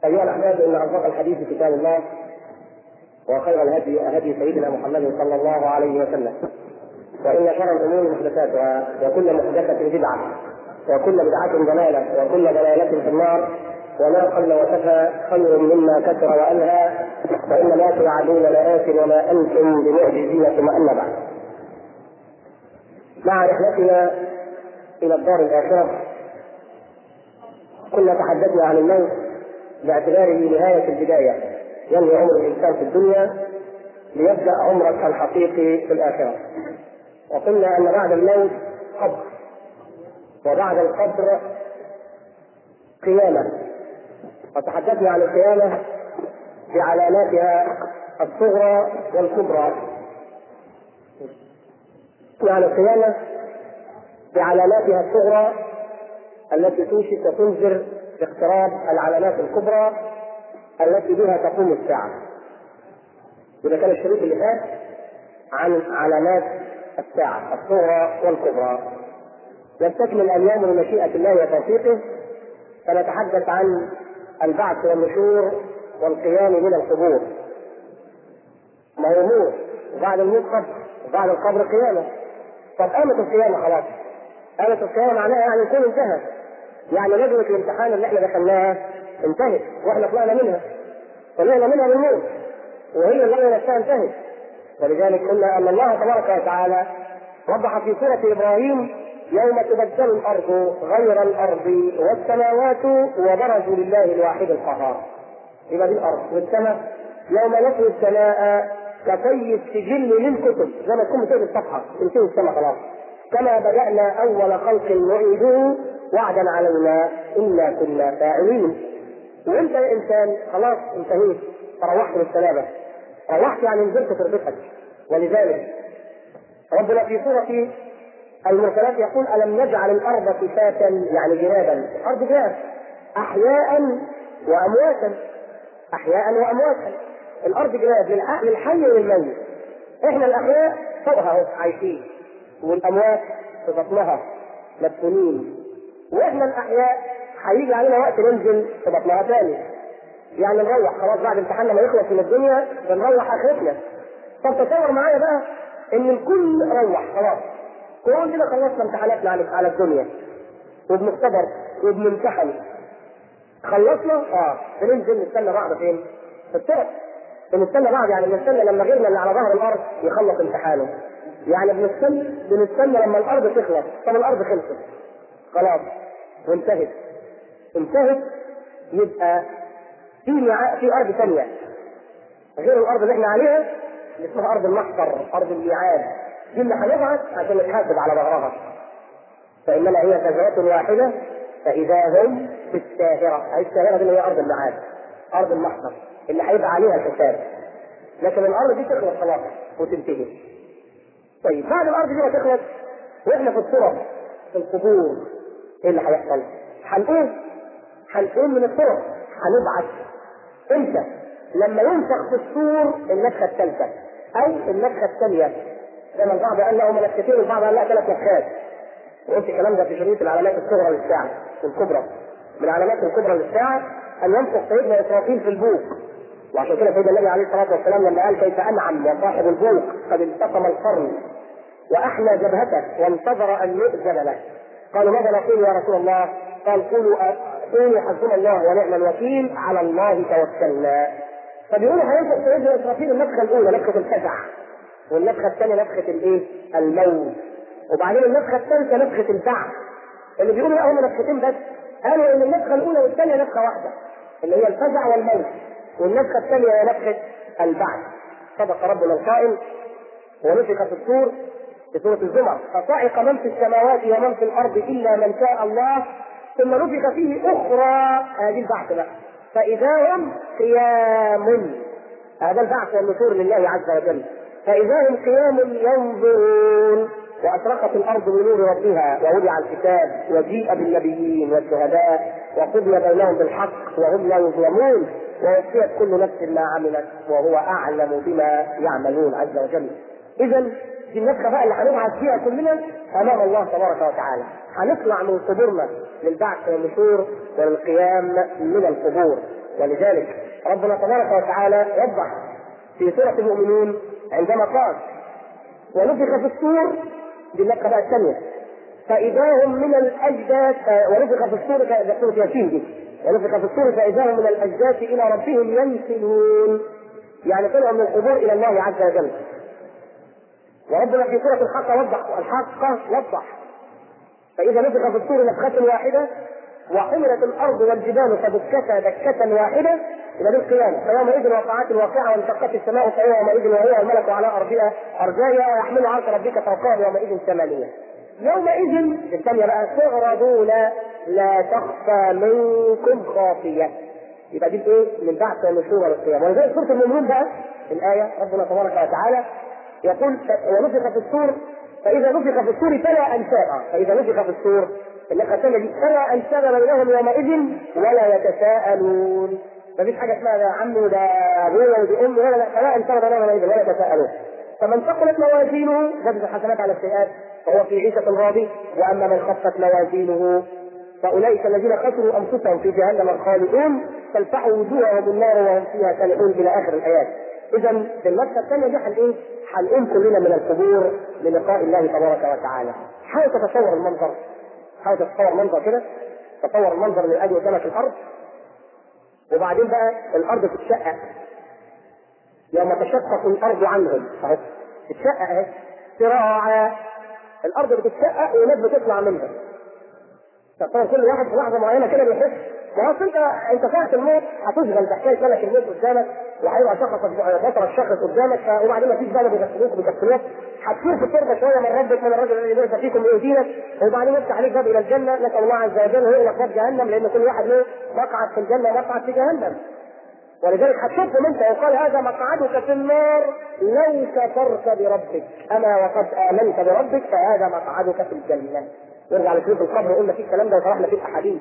أيها الأحباب إن أصدق الحديث كتاب الله وخير الهدي هدي سيدنا محمد صلى الله عليه وسلم وإن شر الأمور محدثاتها وكل محدثة بدعة وكل بدعة ضلالة وكل ضلالة في النار وما قل وكفى خير مما كثر وألهى وإن لا توعدون لآت وما أنتم بمعجزين ثم أما بعد مع رحلتنا إلى الدار الآخرة كنا تحدثنا عن الموت باعتباره نهاية البداية ينهي عمر الإنسان في الدنيا ليبدأ عمرك الحقيقي في الآخرة وقلنا أن بعد الموت قبر وبعد القبر قيامة وتحدثنا عن القيامة بعلاماتها الصغرى والكبرى عن القيامة بعلاماتها الصغرى التي توشك وتنذر باقتراب العلامات الكبرى التي بها تقوم الساعة. إذا كان الشريط اللي فات عن علامات الساعة الصغرى والكبرى. نستكمل اليوم بمشيئة الله وتوفيقه فنتحدث عن البعث والنشور والقيام من القبور. ما هو موت وبعد الموت قبر وبعد القبر قيامة. طب قامت القيامة خلاص. قامت القيامة معناها يعني يكون انتهى. يعني لجنة الامتحان اللي احنا دخلناها انتهت واحنا طلعنا منها. طلعنا منها بالموت وهي اللجنة نفسها انتهت. ولذلك قلنا ان الله تبارك وتعالى وضح في سورة ابراهيم يوم تبدل الارض غير الارض والسماوات وبرزوا لله الواحد القهار. يبقى دي الارض والسماء يوم نطوي السماء كطي السجل للكتب زي ما تكون بتقرا الصفحه تنتهي السماء خلاص كما بدانا اول خلق نعيده وعدا علينا انا كنا فاعلين وانت يا انسان خلاص انتهيت فروحت بالسلامه روحت يعني نزلت تربتك ولذلك ربنا في سوره المرسلات يقول الم نجعل الارض كفاتا يعني جنابا الارض جناب احياء وامواتا احياء وامواتا الارض جناب للحي وللميت احنا الاحياء فوقها اهو عايشين والاموات في بطنها مدفونين واحنا الاحياء هيجي علينا وقت ننزل في بطنها تاني يعني نروح خلاص بعد امتحاننا ما يخلص من الدنيا بنروح اخرتنا طب تصور معايا بقى ان الكل روح خلاص كلنا خلصنا امتحاناتنا على على الدنيا وبنختبر وبنمتحن خلصنا اه بننزل نستنى بعض فين؟ في الطرق بنستنى بعض يعني بنستنى لما غيرنا اللي على ظهر الارض يخلص امتحانه يعني بنستنى بنستنى لما الارض تخلص طب الارض خلصت خلاص وانتهت انتهت يبقى في مع... في ارض ثانيه غير الارض اللي احنا عليها اللي اسمها ارض المحشر ارض الميعاد دي اللي هنبعث عشان نتحاسب على ظهرها فانما هي فجوه واحده فاذا هم في الساهره هي الساهره دي اللي هي ارض الميعاد ارض المحشر اللي هيبقى عليها الحساب لكن الارض دي تخلص خلاص وتنتهي طيب بعد الارض دي ما تخلص واحنا في التراب في القبور ايه اللي هيحصل؟ هنقوم هنقوم من التراب هنبعث امتى؟ لما ينفخ في الصور النفخه الثالثه او النفخه الثانيه زي ما البعض قال له نفختين والبعض قال لا ثلاث نفخات وقلت الكلام ده في شريط العلامات الصغرى للساعه الكبرى من العلامات الكبرى للساعه ان ينفخ سيدنا اسرافيل في البوق وعشان كده سيدنا النبي عليه الصلاه والسلام لما قال كيف انعم وصاحب البوق قد التقم القرن واحلى جبهته وانتظر ان يؤذن له قالوا ماذا نقول يا رسول الله؟ قال قولوا قولوا حسبنا الله ونعم الوكيل على الله توكلنا فبيقولوا هينفخ سيدنا اسرافيل النفخه الاولى نفخه الفزع والنفخه الثانيه نفخه الايه؟ الموت وبعدين النفخه الثالثه نفخه البعث اللي بيقولوا لا هم نفختين بس قالوا ان النفخه الاولى والثانيه نفخه واحده اللي هي الفزع والموت والنفخه الثانيه هي نفخه البعث صدق ربنا القائل ونفخ في الصور في سورة الزمر فصعق من في السماوات ومن في الأرض إلا من شاء الله ثم نفخ فيه أخرى هذه البعث بقى فإذا هم قيام هذا البعث والنشور لله عز وجل فإذا هم قيام ينظرون وأشرقت الأرض بنور ربها ووضع الكتاب وجيء بالنبيين والشهداء وقضي بينهم بالحق وهم لا يظلمون ووفيت كل نفس ما عملت وهو أعلم بما يعملون عز وجل إذا دي النفخة بقى اللي هنبعث فيها كلنا أمام الله تبارك وتعالى هنطلع من قبورنا للبعث والنشور وللقيام من القبور ولذلك ربنا تبارك وتعالى وضح في سورة المؤمنون عندما قال ونفخ في الصور دي النفخة بقى الثانية فإذا هم من الأجداث ونفخ في الصور في سورة ياسين دي ونفخ في الصور فإذا هم من الأجداث إلى ربهم ينسلون يعني طلعوا من القبور إلى الله عز وجل وربنا في سورة الحق وضح الحق وضح فإذا نفخ في الصور نفخة واحدة وحملت الأرض والجبال فدكتا دكة واحدة إلى القيامة فيومئذ وقعت الواقعة وانشقت السماء فهي يومئذ وهي الملك على أرضها أرجائها ويحمل عرش ربك فوقهم يومئذ ثمانية يومئذ الثانية بقى تعرضون لا تخفى منكم خافية يبقى دي ايه؟ من بعث النشور والقيامة ولذلك سورة المؤمنون بقى الآية ربنا تبارك وتعالى يقول ونفخ في الصور فإذا نفخ في الصور فلا أنساب فإذا نفخ في الصور النفخة الثانية دي فلا أنساب بينهم يومئذ ولا يتساءلون مفيش حاجة اسمها ده عمي ده أبويا ودي أمي ولا لا فلا أنساب بينهم يومئذ ولا يتساءلون فمن ثقلت موازينه زادت الحسنات على السيئات فهو في عيشة راضية وأما من خفت موازينه فأولئك الذين خسروا أنفسهم في جهنم خالدون تلفح وجوههم النار وهم فيها كالحون إلى آخر الآيات. إذا في النفخة الثانية دي هنقول هنقوم كلنا من القبور للقاء الله تبارك وتعالى. حاول تتصور المنظر. حاول تتصور منظر كده. تصور المنظر من أجل قدامك الأرض. وبعدين بقى الأرض تتشقق. يوم تشقق الأرض عنهم أهو تتشقق أهي صراعا الأرض بتتشقق وناس بتطلع منها. طبعا كل واحد في لحظه معينه كده بيحس ما اصل انت انت ساعه الموت هتشغل بحكايه ملك الموت قدامك وهيبقى شخصك بصرك شخص قدامك وبعدين ما فيش بقى بيغسلوك بيغسلوك هتشوف في التربه شويه من ربك من الرجل الذي ليس فيكم يؤذينك وبعدين يفتح عليك باب الى الجنه نسال الله عز وجل ويغلق باب جهنم لان كل واحد له مقعد في الجنه ومقعد في جهنم ولذلك هتشوفهم انت وقال هذا مقعدك في النار لو كفرت بربك اما وقد امنت بربك فهذا مقعدك في الجنه نرجع لشروط القبر وقلنا فيه الكلام ده وشرحنا فيه الاحاديث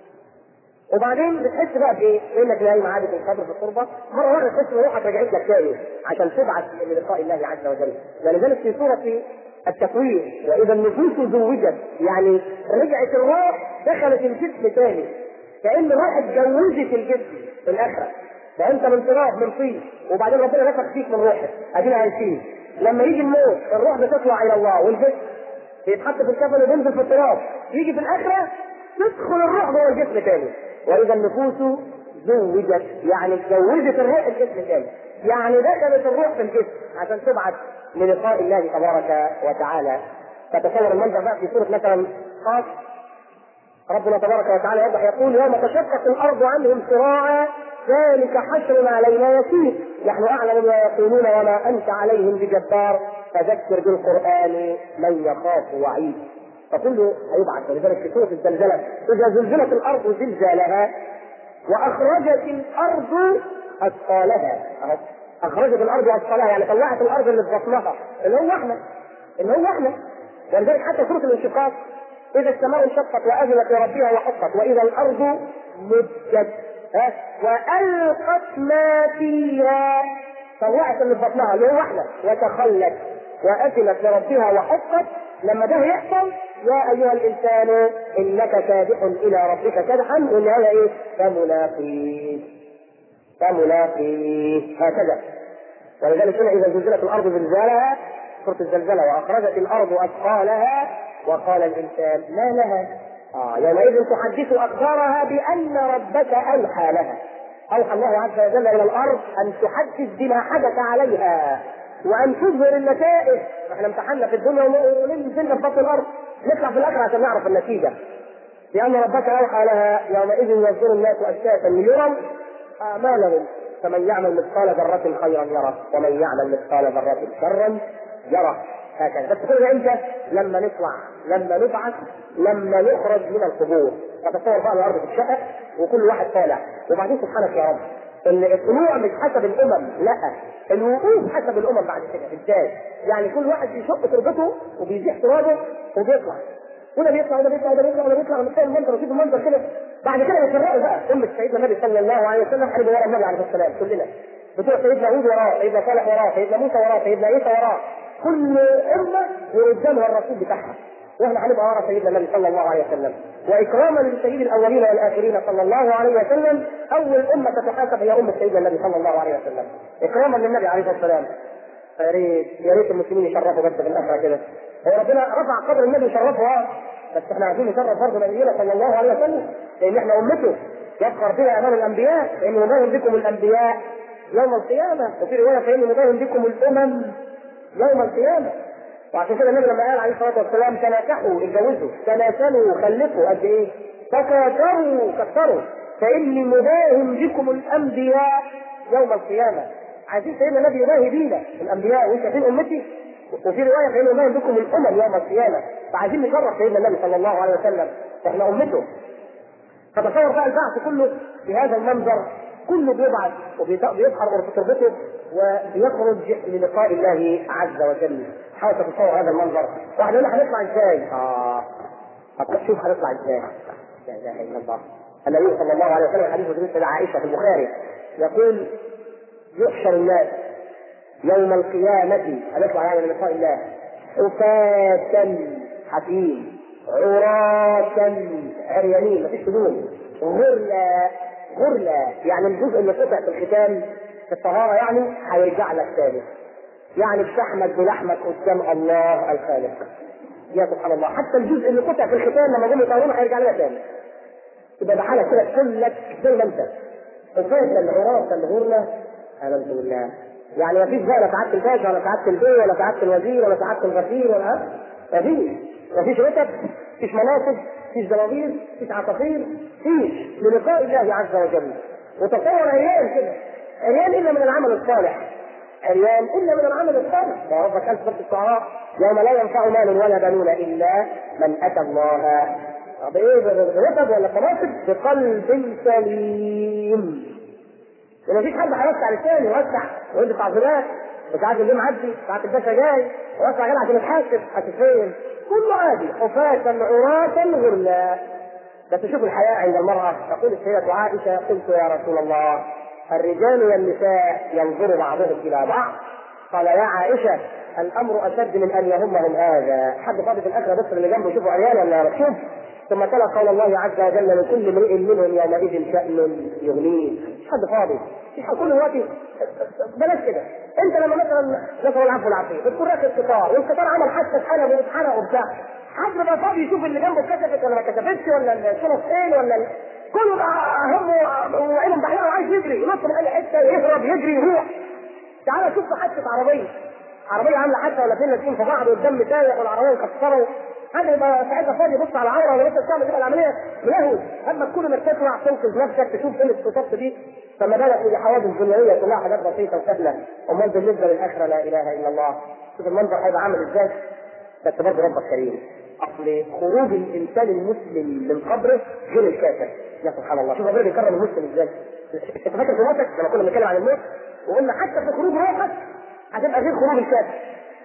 وبعدين بتحس بقى بايه؟ انك نايم عادي في القبر في التربه مره واحده تحس ان روحك رجعت لك تاني عشان تبعث للقاء الله عز وجل ولذلك في سوره التكوير واذا النفوس زوجت يعني رجعت الروح دخلت الجسم تاني كان الروح اتجوزت الجسم في الاخره فانت من تراب من طين وبعدين ربنا نفخ فيك من روحك ادينا عايشين لما يجي الموت الروح بتطلع الى الله والجسم بيتحط في الكفن وبينزل في التراب يجي في الاخره تدخل الروح جوه الجسم تاني واذا النفوس زوجت يعني اتجوزت الروح الجسم تاني يعني دخلت الروح في الجسم عشان تبعث للقاء الله تبارك وتعالى فتصور المنظر بقى في سوره مثلا قاف ربنا تبارك وتعالى يوضح يقول يوم تشقق الارض عنهم سراعا ذلك حشر علينا يسير نحن اعلم بما يقولون وما انت عليهم بجبار فذكر بالقران من يخاف وعيد فكله هيبعث ولذلك في سوره الزلزله اذا زلزلت الارض زلزالها واخرجت الارض اثقالها اخرجت الارض اثقالها يعني طلعت الارض اللي في بطنها اللي هو احنا اللي هو احنا ولذلك حتى سوره الانشقاق اذا السماء انشقت واذنت لربها وحقت واذا الارض مدت ها والقت ما فيها طلعت اللي في بطنها اللي هو احنا وتخلت واذنت لربها وحقت لما ده يحصل يا ايها الانسان انك كادح الى ربك كدحا والنهايه ايه؟ فملاقيه فملاقيه هكذا ولذلك هنا اذا زلزلت الارض زلزالها سوره الزلزله واخرجت الارض اثقالها وقال الانسان ما لها آه يومئذ تحدث اخبارها بان ربك اوحى لها اوحى الله عز وجل الى الارض ان تحدث بما حدث عليها وان تظهر النتائج احنا امتحنا في الدنيا وننزلنا في بطن الارض نطلع في الاخره عشان نعرف النتيجه لان ربك اوحى لها يومئذ يصدر الناس اشتاتا ليروا اعمالهم فمن يعمل مثقال ذره خيرا يره ومن يعمل مثقال ذره شرا يره هكذا بس كل ده امتى؟ لما نطلع لما نبعث لما نخرج من القبور فتصور بقى الارض تتشقق وكل واحد طالع وبعدين سبحانك يا رب ان الطلوع مش حسب الامم لا الوقوف حسب الامم بعد كده ازاي؟ يعني كل واحد بيشق تربته وبيزيح ترابه وبيطلع وده بيطلع وده بيطلع وده بيطلع وده بيطلع ونتخيل المنظر وشوف المنظر كده بعد كده بيفرقوا بقى امه سيدنا النبي صلى الله عليه وسلم هنبقى ورا النبي عليه الصلاه والسلام كلنا بتوع سيدنا هود وراه سيدنا صالح وراه سيدنا موسى وراه سيدنا عيسى وراه كل امه وقدامها الرسول بتاعها واحنا هنبقى ورا سيدنا النبي صلى الله عليه وسلم واكراما لسيد الاولين والاخرين صلى الله عليه وسلم اول امه تتحاسب هي امه سيدنا النبي صلى الله عليه وسلم اكراما للنبي عليه الصلاه والسلام يا ريت يا ريت المسلمين يشرفوا بس في الاخره كده هو ربنا رفع قدر النبي شرفه اه بس احنا عايزين نشرف برضه نبينا صلى الله عليه وسلم لان احنا امته يفخر بها امام الانبياء فاني مباين بكم الانبياء يوم القيامه وفي روايه فاني مباين بكم الامم يوم القيامه وعشان كده النبي لما قال عليه الصلاه والسلام تناكحوا اتجوزوا تناسلوا خلفوا قد ايه؟ تكاثروا كثروا فاني مباهم بكم الانبياء يوم القيامه عايزين سيدنا النبي يباهي بينا الانبياء وانت فين امتي؟ وفي روايه فاني مباهم بكم الامم يوم القيامه فعايزين نشرف سيدنا النبي صلى الله عليه وسلم احنا امته فتصور بقى البعث كله بهذا المنظر كله بيبعث وبيظهر تربته وبيخرج للقاء الله عز وجل حاول تتصور هذا المنظر واحد يقول لك هنطلع ازاي؟ اه طب شوف هنطلع ازاي؟ لا اله الا الله النبي صلى الله عليه وسلم حديث حديث عائشه في البخاري يقول يحشر الناس يوم القيامة هنطلع يعني للقاء الله حفاة حفيم عراة عريانين مفيش هدوم غرلا غرلا يعني الجزء اللي قطع في الختان في الطهارة يعني هيرجع لك ثالث يعني بشحمك بلحمك قدام الله الخالق يا سبحان الله حتى الجزء اللي قطع في الختان لما جم يطهرونه هيرجع لك ثاني يبقى بحالك كده كلك زي ما انت الفايدة العراة الغرلة آمنت بالله يعني ما فيش بقى لا سعادة الباشا ولا سعادة البي ولا سعادة الوزير ولا سعادة الغفير ولا ما فيش ما فيش رتب فيش مناصب فيش زرابير فيش عصافير فيش للقاء الله عز وجل وتصور عيال كده عيال الا من العمل الصالح عيال الا من العمل الصالح يا ربك قال في الشعراء يوم لا ينفع مال ولا بنون الا من اتى الله بايه برتب ولا مناصب بقلب سليم لما فيش حد هيوسع للثاني يوسع ويدي تعظيمات وساعات اليوم معدي ساعات الباشا جاي ويوسع كده عشان يتحاسب هتتفين كله عادي حفاة عراة غرلا بس شوف الحياة عند المرأة تقول السيدة عائشة قلت يا رسول الله الرجال والنساء ينظر بعضهم إلى بعض قال يا عائشة الأمر أشد من أن يهمهم هذا حد فاضي في الآخرة بس اللي جنبه يشوفوا عيال ولا مكشوف ثم تلا قول الله عز وجل لكل امرئ منهم يومئذ شأن يغنيه مش حد فاضي مش كل دلوقتي بلاش كده انت لما مثلا نسال العفو والعافيه بتكون راكب قطار والقطار عمل حادثه اتحرق واتحرق وبتاع حد بقى فاضي يشوف اللي جنبه اتكسفت ولا ما اتكسفتش ولا الشنط ايه ولا ال... كله بقى همه وعينه مدحيره وعايز يجري ينط من اي حته يهرب يجري يروح تعالى شوف حادثه عربيه عربيه عامله حادثه ولا اثنين نازلين في بعض والدم سايح والعربيه مكسره حد يبقى ساعتها فاضي يبص على العوره ولا لسه بتعمل كده العمليه يهوي اما تكون مرتفع تنقذ نفسك تشوف ايه الاتصال دي فما بالك بحوادث دنيويه كلها حاجات بسيطه وسهله امال بالنسبه للاخره لا اله الا الله شوف المنظر هيبقى عامل ازاي بس برضه ربك كريم اصل خروج الانسان المسلم من قبره غير الكافر يا سبحان الله شوف ربنا بيكرم المسلم ازاي انت فاكر في موتك لما كنا بنتكلم عن الموت وقلنا حتى في خروج روحك هتبقى غير خروج الكافر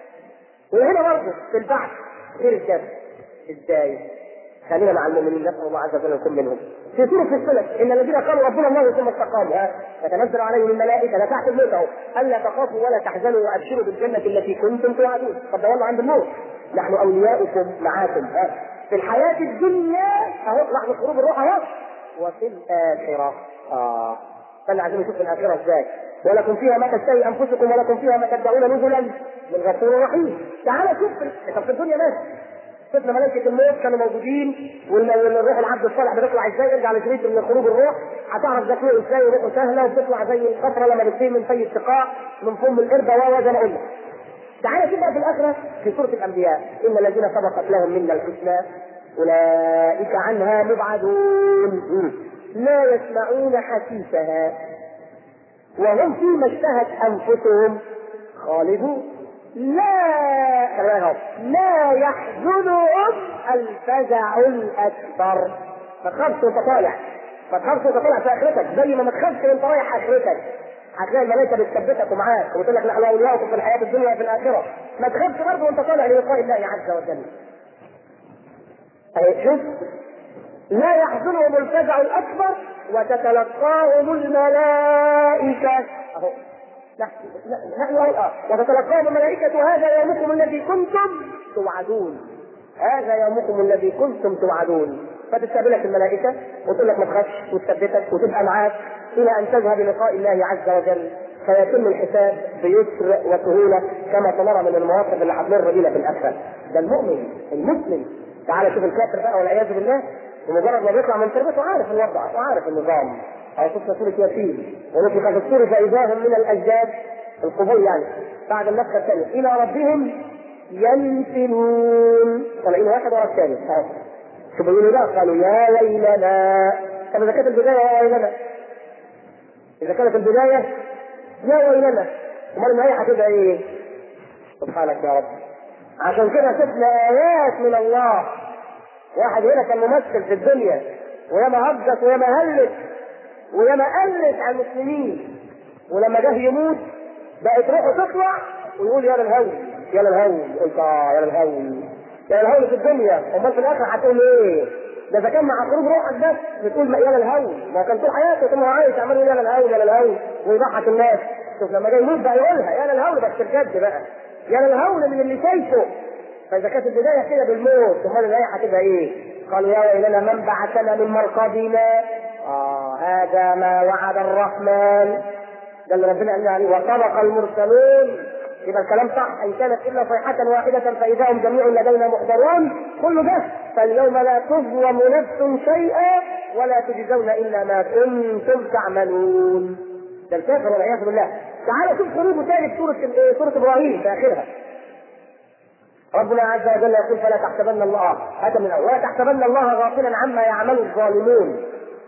وهنا برضه في البعث غير الكافر ازاي؟ خلينا مع المؤمنين نسال الله عز وجل نكون منهم. في سوره السلف ان الذين قالوا ربنا الله ثم استقاموا ها تتنزل عليهم الملائكه لا تحت الموت اهو الا تخافوا ولا تحزنوا وابشروا بالجنه التي كنتم توعدون قد تولوا عند الموت نحن اولياؤكم معاكم ها في الحياه الدنيا اهو لحظه خروج الروح اهو وفي الاخره اه فانا عايزين نشوف الاخره ازاي ولكم فيها ما تشتهي انفسكم ولكم فيها ما تدعون نزلا من غفور رحيم تعال شوف طب في الدنيا ماشي شفنا ملائكة الموت كانوا موجودين والروح العبد الصالح بتطلع ازاي ارجع لشريط من خروج الروح هتعرف ده فيه ازاي وروحه سهله وبتطلع زي القطره لما بتصير من في الشقاء من فم القربه و زي ما قلنا. تعالى شوف بقى في الاخره في سوره الانبياء ان الذين سبقت لهم منا الحسنى اولئك عنها مبعدون لا يسمعون حسيسها وهم فيما اشتهت انفسهم خالدون لا لا يحزنهم الفزع الاكبر ما تخافش وانت طالع ما تخافش وانت طالع في اخرتك زي ما ما تخافش وانت رايح اخرتك هتلاقي الملائكه بتثبتك ومعاك وتقول لك نحن اولياؤكم في الحياه الدنيا وفي الاخره ما تخافش برضه وانت طالع للقاء الله عز وجل أي شوف لا يحزنهم الفزع الاكبر وتتلقاهم الملائكه اهو نحن الآن وتتلقاهم الملائكة هذا يومكم الذي كنتم توعدون هذا يومكم الذي كنتم توعدون فتستقبلك الملائكه وتقول لك ما تخافش وتثبتك وتبقى معاك الى ان تذهب لقاء الله عز وجل فيتم الحساب بيسر وسهوله كما سنرى من المواقف اللي هتمر بينا في الاخره ده المؤمن المسلم تعال شوف الكافر بقى والعياذ بالله بمجرد ما بيطلع من تربته عارف الوضع وعارف النظام او شفنا سوره ياسين ونفخ في الصور فاذا هم من الاجداد القبور يعني بعد النفخه الثانيه الى ربهم ينسلون طالعين واحد ورا الثاني شوف بيقولوا بقى قالوا يا ويلنا طب اذا كانت البدايه يا ويلنا اذا كانت البدايه يا ويلنا امال النهايه هتبقى ايه؟ سبحانك يا رب عشان كده شفنا ايات من الله واحد هنا كان ممثل في الدنيا وياما هجت وياما هلت وياما قلت على المسلمين ولما جه يموت بقت روحه تطلع ويقول يا للهول يا للهول قلت اه يا للهول يا للهول في الدنيا امال في الاخر هتقول ايه؟ ده اذا كان مع خروج روحك بس بتقول يا للهول ما كان طول حياته كان عايش عمال يقول يا للهول يا للهول ويضحك الناس شوف لما جاي يموت بقى يقولها يا للهول بس بجد بقى يا للهول من اللي شايفه فاذا كانت البدايه كده بالموت امال النهايه هتبقى ايه؟ قالوا يا ويلنا من بعثنا من مرقدنا اه هذا ما وعد الرحمن ده اللي ربنا قال عليه وصدق المرسلون يبقى الكلام صح ان كانت الا صيحه واحده فاذا هم جميع لدينا محضرون كل ده فاليوم لا تظلم نفس شيئا ولا تجزون الا ما كنتم تعملون ده الكافر والعياذ بالله تعالى شوف خروجه تاني في سوره سوره ابراهيم في اخرها ربنا عز وجل يقول فلا تحسبن الله هذا من الاول ولا تحسبن الله غافلا عما يعمل الظالمون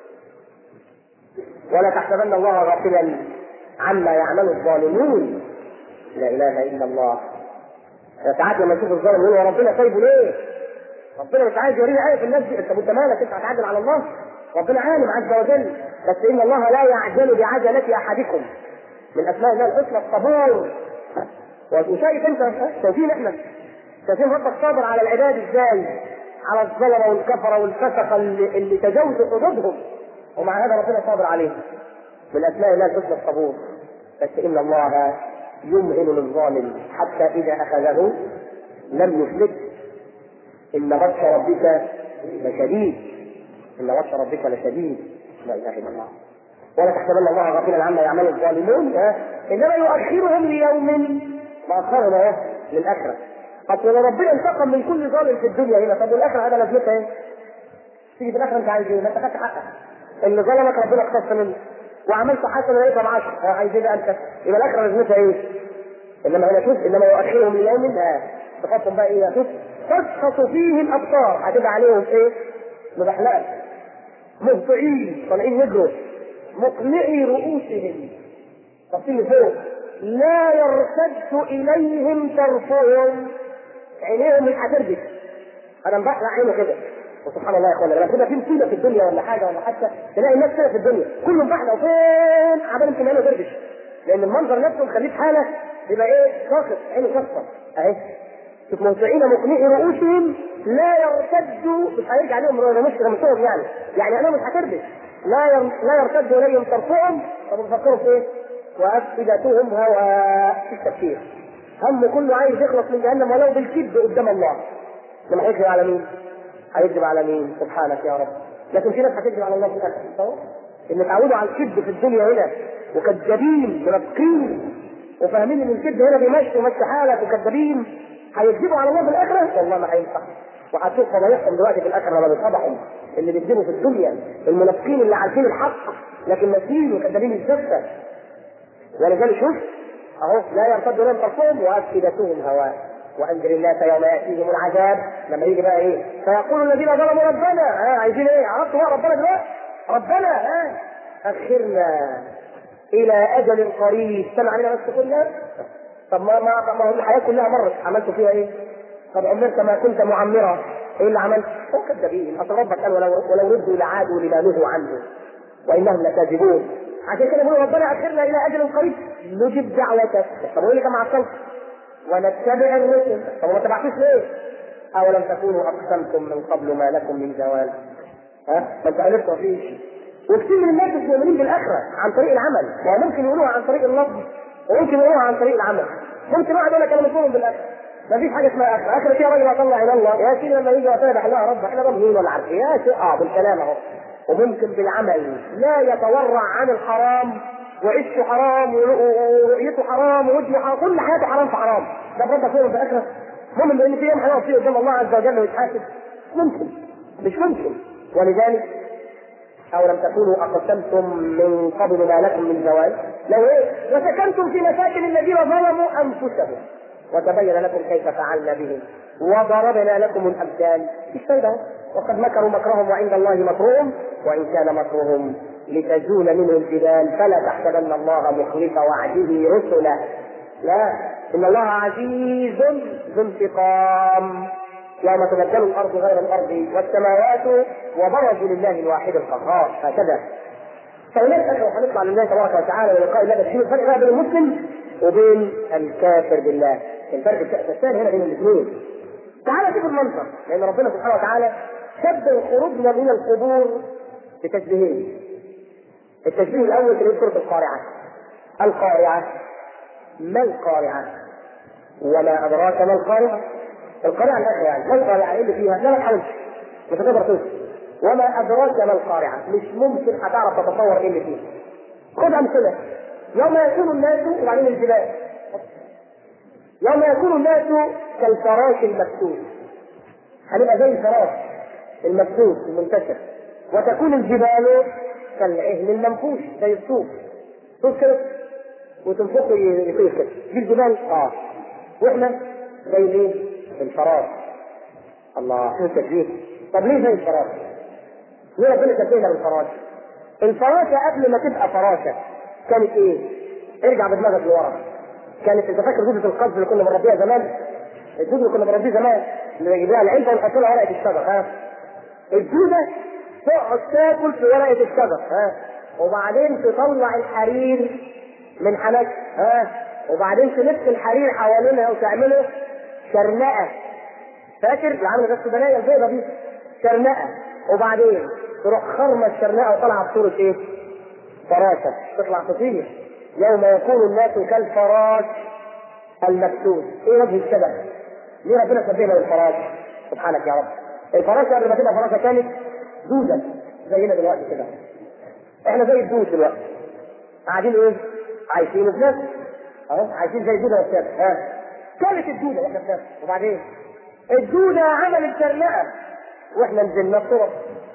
ولا تحسبن الله غافلا عما يعمل الظالمون لا اله الا الله ساعات لما نشوف الظالم يقول هو ربنا سايبه ليه؟ ربنا مش عايز يوريني ايه في الناس دي انت انت مالك انت هتعدل على الله؟ ربنا عالم عز وجل بس ان الله لا يعجل بعجله احدكم من اسماء الله الحسنى الصبور وشايف انت شايفين احنا شايفين ربك صابر على العباد ازاي؟ على الظلمه والكفره والفسقه اللي, اللي تجاوزوا حدودهم ومع هذا ربنا صابر عليهم من اسماء الله الحسنى الصبور بس ان الله يمهل للظالم حتى اذا اخذه لم يفلت ان بطش ربك لشديد ان بطش ربك لشديد لا اله الا الله ولا تحسبن الله غافلا عما يعمل الظالمون انما يؤخرهم ليوم ما اخرهم اهو للاخره اصل لو ربنا انتقم من كل ظالم في الدنيا هنا طب والاخره هذا لازمتها ايه؟ تيجي في الاخره انت عايز ايه؟ ما انت خدت حقك اللي ظلمك ربنا اقتص منه وعملت حسنه لقيتها ب 10 عايز ايه بقى انت؟ يبقى الاخره لازمتها ايه؟ انما هنا شوف انما يؤخرهم ليوم لا تخصم بقى ايه؟ شوف تشخص فيه الابصار هتبقى عليهم ايه؟ مبحلقه مهطعين طالعين يجروا مقنعي رؤوسهم طاقين فوق لا يرتد اليهم طرفهم عينيهم مش هتربك انا مبحلق عينه كده وسبحان الله يا اخوانا لما كده في مصيبه في الدنيا ولا حاجه ولا حتى تلاقي الناس كده في الدنيا كله مبحلق وفين عمال يمكن عينه تربش لان المنظر نفسه مخليه في حاله يبقى ايه شاخص عينه شاخصه اهي شوف موسوعين مقنعي رؤوسهم لا يرتدوا مش هيرجع لهم رمش رمشهم يعني يعني انا مش هتربش لا ير... لا يرتد اليهم طرفهم طب بيفكروا في ايه؟ وافئدتهم هواء في التفكير هم كله عايز يخلص من جهنم ولو بالكذب قدام الله لما هيكذب على مين؟ هيكذب على مين؟ سبحانك يا رب لكن في ناس هتكذب على الله في الاخر ان اتعودوا على الكذب في الدنيا هنا وكذابين منافقين وفاهمين ان الكذب هنا بيمشي ومشي حالك وكذابين هيكذبوا على الله في الاخره والله ما هينفع وهتشوف فضايحهم دلوقتي في الاخره لما بيتفضحوا اللي بيكذبوا في الدنيا المنافقين اللي عارفين الحق لكن ناسيين وكذابين الزفه ولذلك شوف اهو لا يرتد لهم طرفهم وافئدتهم هواء وانذر الناس يوم ياتيهم العذاب لما يجي بقى ايه فيقول الذين ظلموا ربنا ها عايزين ايه عرفتوا بقى ربنا دلوقتي ربنا ها اخرنا الى اجل قريب سمع علينا بس كلها طب ما ما ما هو الحياه كلها مرت عملتوا فيها ايه؟ طب عمرت ما كنت معمرا ايه اللي عملت؟ هو كذابين اصل ربك قال ولو ولو ردوا لعادوا لما نهوا عنه وانهم لكاذبون عشان كده بيقول ربنا اخرنا الى اجل قريب نجب دعوتك طب وايه اللي كان مع الصلاه؟ ونتبع الرسل طب ما تبعتوش ليه؟ اولم تكونوا اقسمتم من قبل ما لكم من زوال ها؟ ما انت عرفت مفيش وكثير من الناس مش مؤمنين بالاخره عن طريق العمل وممكن يقولوها عن طريق اللفظ وممكن يقولوها عن طريق العمل ممكن واحد يقول لك انا مش مؤمن بالاخره ما فيش حاجه اسمها اخره، اخره فيها راجل اطلع الى الله، يا سيدي لما يجي وقتنا بحلها رب احنا ضامنين ولا عارفين، يا سيدي اه بالكلام اهو. وممكن بالعمل لا يتورع عن الحرام وعيشه حرام ورؤيته حرام ووجهه حرام كل حياته حرام في حرام ده ربك يوم في الاخره مؤمن بان في يوم هيقف فيه قدام الله عز وجل ويتحاسب ممكن مش ممكن ولذلك او لم تكونوا اقسمتم من قبل ما لكم من زوال لو ايه وسكنتم في مساكن الذين ظلموا انفسهم وتبين لكم كيف فعلنا بهم وضربنا لكم الامثال مش فايده وقد مكروا مكرهم وعند الله مكرهم وان كان مكرهم لتزول منه الجبال فلا تحسبن الله مخلف وعده رسله لا ان الله عزيز ذو انتقام يوم تبدل الارض غير الارض والسماوات وبرزوا لله الواحد القهار هكذا فهناك اخر هنطلع لله تبارك وتعالى ولقاء الله بس الفرق بقى بين المسلم وبين الكافر بالله الفرق الثاني هنا بين الاثنين تعالى شوف المنظر لان ربنا سبحانه وتعالى شبه خروجنا من القبور بتشبيهين التشبيه الاول في سوره القارعه القارعه ما القارعه وما ادراك ما القارعه القارعه الاخر يعني ما القارعه ايه اللي فيها لا ما تحاولش مش هتقدر توصل وما ادراك ما القارعه مش ممكن هتعرف تتصور ايه اللي فيها خذ امثله يوم يكون الناس وبعدين الجبال يوم يكون الناس كالفراش المكتوب هنبقى زي الفراش المكتوب المنتشر وتكون الجبال كالعهن المنفوش زي الصوف صوف كده وتنفخه يطير كده دي الجبال اه واحنا زي الايه؟ الفراش الله شو التشبيه طب ليه زي الفراش؟ ليه ربنا شبهنا بالفراش؟ الفراشه قبل ما تبقى فراشه كانت ايه؟ ارجع بدماغك لورا كانت انت فاكر دودة القذف اللي كنا بنربيها زمان؟ الدودة اللي كنا بنربيها زمان اللي نجيب لها العلبه ونحط لها ورقه الشجر ها؟ الدودة تقعد تاكل في ورقه الشجر ها؟ وبعدين تطلع الحرير من حنك ها؟ وبعدين تلف الحرير حوالينها وتعمله شرنقه فاكر اللي عامل غسل بنايه البيضه دي شرنقه وبعدين تروح خرمه الشرنقه وطالعه بصوره ايه؟ فراشه تطلع تطير يوم يكون الناس كالفراش المكتوب ايه وجه الشبه؟ ليه ربنا شبهنا بالفراش؟ سبحانك يا رب الفراشه قبل ما تبقى فراشه كانت دوده زينا دلوقتي كده احنا زي الدود دلوقتي قاعدين ايه؟ عايشين وبناكل اهو عايشين زي الدوده والسابق ها كانت الدوده واحنا بناكل وبعدين الدوده عملت شرنقه واحنا نزلنا الطرق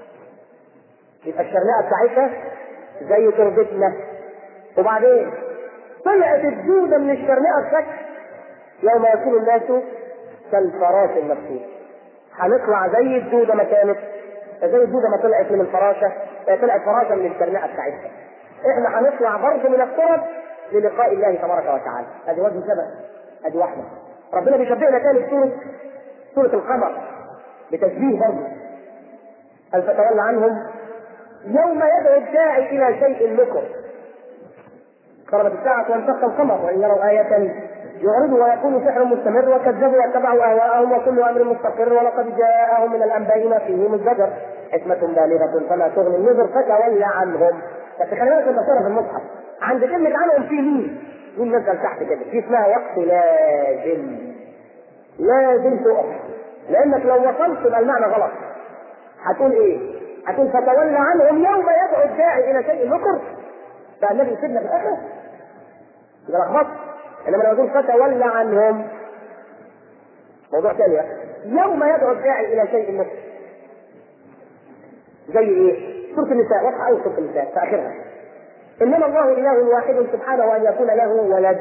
يبقى الشرنقه بتاعتها زي تربتنا وبعدين طلعت الدوده من الشرنقه بشكل يوم يكون الناس كالفراش المكتوب هنطلع زي الدوده ما كانت زي الدوده ما طلعت من الفراشه طلعت فراشه من الشرنقه بتاعتها احنا هنطلع برضه من التراب للقاء الله تبارك وتعالى ادي وجه سبب ادي واحده ربنا بيشبهنا تاني في سوره سوره القمر بتشبيه برضه هل تتولى عنهم يوم يدعو الداعي الى شيء نكر قربت الساعة وانشق القمر وإن يروا آية يعرضوا ويقولوا سحر مستمر وكذبوا واتبعوا أهواءهم وكل أمر مستقر ولقد جاءهم من الأنباء ما فيه مزدجر حكمة بالغة فما تغني النذر فتولى عنهم بس خلي بالك المسألة في المصحف عند كلمة عنهم في مين؟ مين نزل تحت كده؟ في اسمها وقت لازم لازم تقف لأنك لو وصلت يبقى المعنى غلط هتقول إيه؟ هتقول فتولى عنهم يوم يدعو الداعي إلى شيء نكر فالنبي يسيبنا في الآخر يبقى لخبطت انما لو يقول فتولى عنهم موضوع ثاني يوم يدعو الداعي الى شيء نكر زي ايه؟ سورة النساء واضحة أوي سورة النساء في آخرها إنما الله إله واحد سبحانه أن يكون له ولد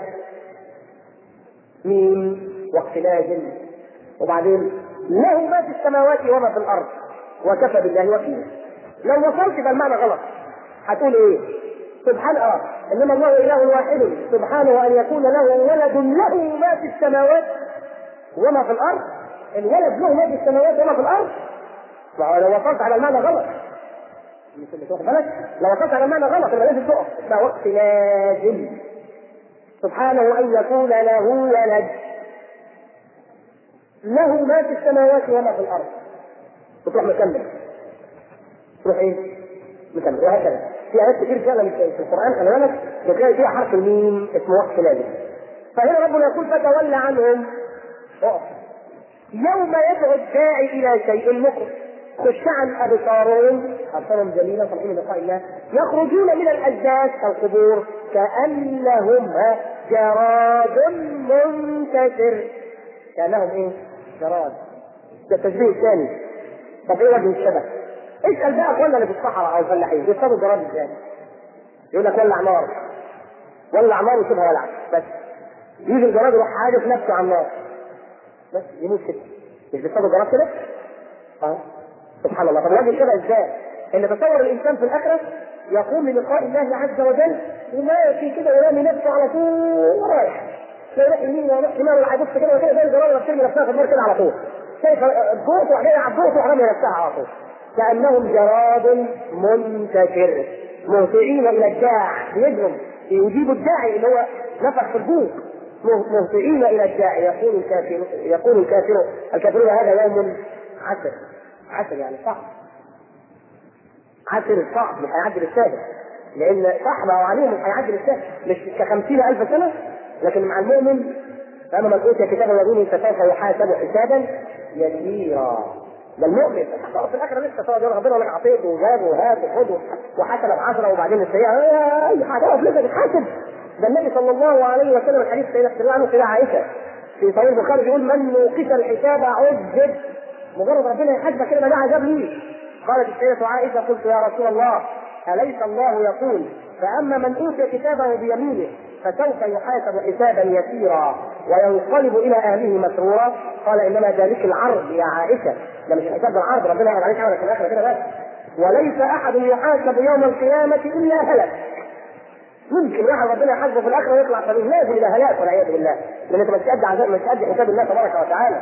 مين وقت لازم وبعدين له ما في السماوات وما في الأرض وكفى بالله وكيلا لو وصلت يبقى المعنى غلط هتقول ايه؟ سبحان اه انما الله اله واحد سبحانه ان يكون له ولد له ما في السماوات وما في الارض الولد له ما في السماوات وما في الارض لو وصلت على المعنى غلط مش واخد بالك لو وصلت على المعنى غلط يبقى لازم تقف ده وقت لازم سبحانه ان يكون له ولد له ما في السماوات وما في الارض وتروح مكمل تروح ايه؟ مكمل وهكذا في ايات كتير فعلا في القران خلي بالك بتلاقي فيها حرف الميم اسمه وقت لازم فهنا ربنا يقول فتولى عنهم اقف يوم يدعو الداعي الى شيء مكر خشعا ابصارهم ابصارهم جميله فرحين بلقاء الله يخرجون من الاجداث القبور كانهم جراد منتشر كانهم ايه؟ جراد ده التشبيه الثاني طب ايه وجه الشبه؟ اسال بقى اخواننا اللي في الصحراء او الفلاحين بيصطادوا الجراد ازاي؟ يقول لك ولع نار ولع نار وسيبها ولع بس يجي الجراد يروح عارف نفسه على النار بس يموت كده مش بيصطادوا الجراد كده؟ اه سبحان الله طب وجه الشبه ازاي؟ ان تصور الانسان في الاخره يقوم للقاء الله عز وجل وماشي كده ويرمي نفسه على طول ورايح لا يروح يمين ولا يروح شمال ولا هيبص كده وكده زي الجراد اللي بترمي نفسها في النار كده على طول شايف الضوء وبعدين على الضوء تروح رامي نفسها على طول كانهم جراد منتشر مهطعين الى الداع بيجرم يجيب الداعي اللي هو نفخ في البوق مهطعين الى الداعي يقول الكافر يقول الكافر الكافرون هذا يوم عسر عسر يعني صعب عسر صعب مش هيعدي السهل لان صح ما هو عليه مش هيعدي السهل مش كخمسين ألف سنة لكن مع المؤمن فأما من أوتي كتابا الذين سوف يحاسب حسابا يسيرا ده المؤمن في الاخر لسه تقعد يقول ربنا لك اعطيت وجاب وهات وخد وحسب بعشره وبعدين السيئه اي حاجه لسه بتحاسب ده النبي صلى الله عليه وسلم الحديث سيدنا رضي عنه سيدنا عائشه في صحيح البخاري بيقول من نوقش الحساب عذب مجرد ربنا يحاسبك كده ده عذاب ليه قالت السيدة عائشة قلت يا رسول الله أليس الله يقول فأما من أوتي كتابه بيمينه فسوف يحاسب حسابا يسيرا وينقلب إلى أهله مسرورا قال إنما ذلك العرض يا عائشة ده مش الحساب ده العرض ربنا يعمل عليك عملك في الآخرة كده بس وليس أحد يحاسب يوم القيامة إلا هلك ممكن واحد ربنا يحاسبه في الاخره ويطلع سبيل لازم الى هلاك والعياذ بالله لان انت مش قد عذاب مش قد حساب الله تبارك وتعالى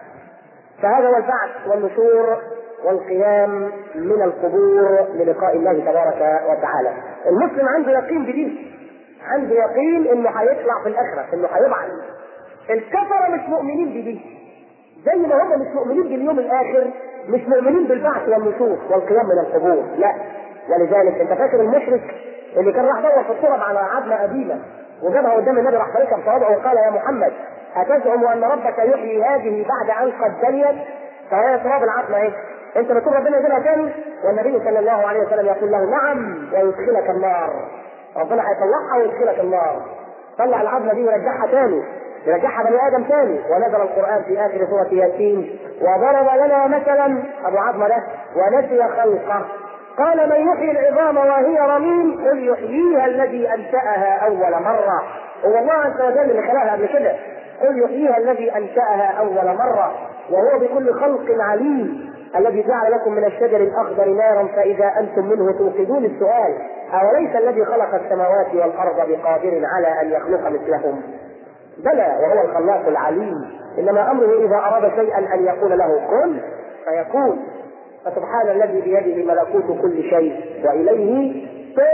فهذا هو البعث والنشور والقيام من القبور للقاء الله تبارك وتعالى المسلم عنده يقين بدين عنده يقين انه هيطلع في الاخره انه هيبعث الكفره مش مؤمنين بدين زي ما هم مش مؤمنين باليوم الاخر مش مؤمنين بالبعث والنشور والقيام من القبور لا ولذلك انت فاكر المشرك اللي كان راح دور في التراب على عظمه قديمه وجابها قدام النبي راح فركب صوابعه وقال يا محمد أتزعم أن ربك يحيي هذه بعد أن قد بنيت فهي تراب العظمة إيه؟ أنت بتقول ربنا يجيبها تاني والنبي صلى الله عليه وسلم يقول له نعم ويدخلك النار ربنا هيطلعها ويدخلك النار طلع العظمة دي ورجعها تاني يرجعها بني ادم ثاني ونزل القران في اخر سوره ياسين وضرب لنا مثلا ابو عظمه ده ونسي خلقه قال من يحيي العظام وهي رميم قل يحييها الذي انشاها اول مره هو الله عز وجل اللي خلقها قبل كده قل يحييها الذي انشاها اول مره وهو بكل خلق عليم الذي جعل لكم من الشجر الاخضر نارا فاذا انتم منه توقدون السؤال اوليس الذي خلق السماوات والارض بقادر على ان يخلق مثلهم بلى وهو الخلاق العليم انما امره اذا اراد شيئا ان يقول له كن فيكون فسبحان الذي بيده ملكوت كل شيء واليه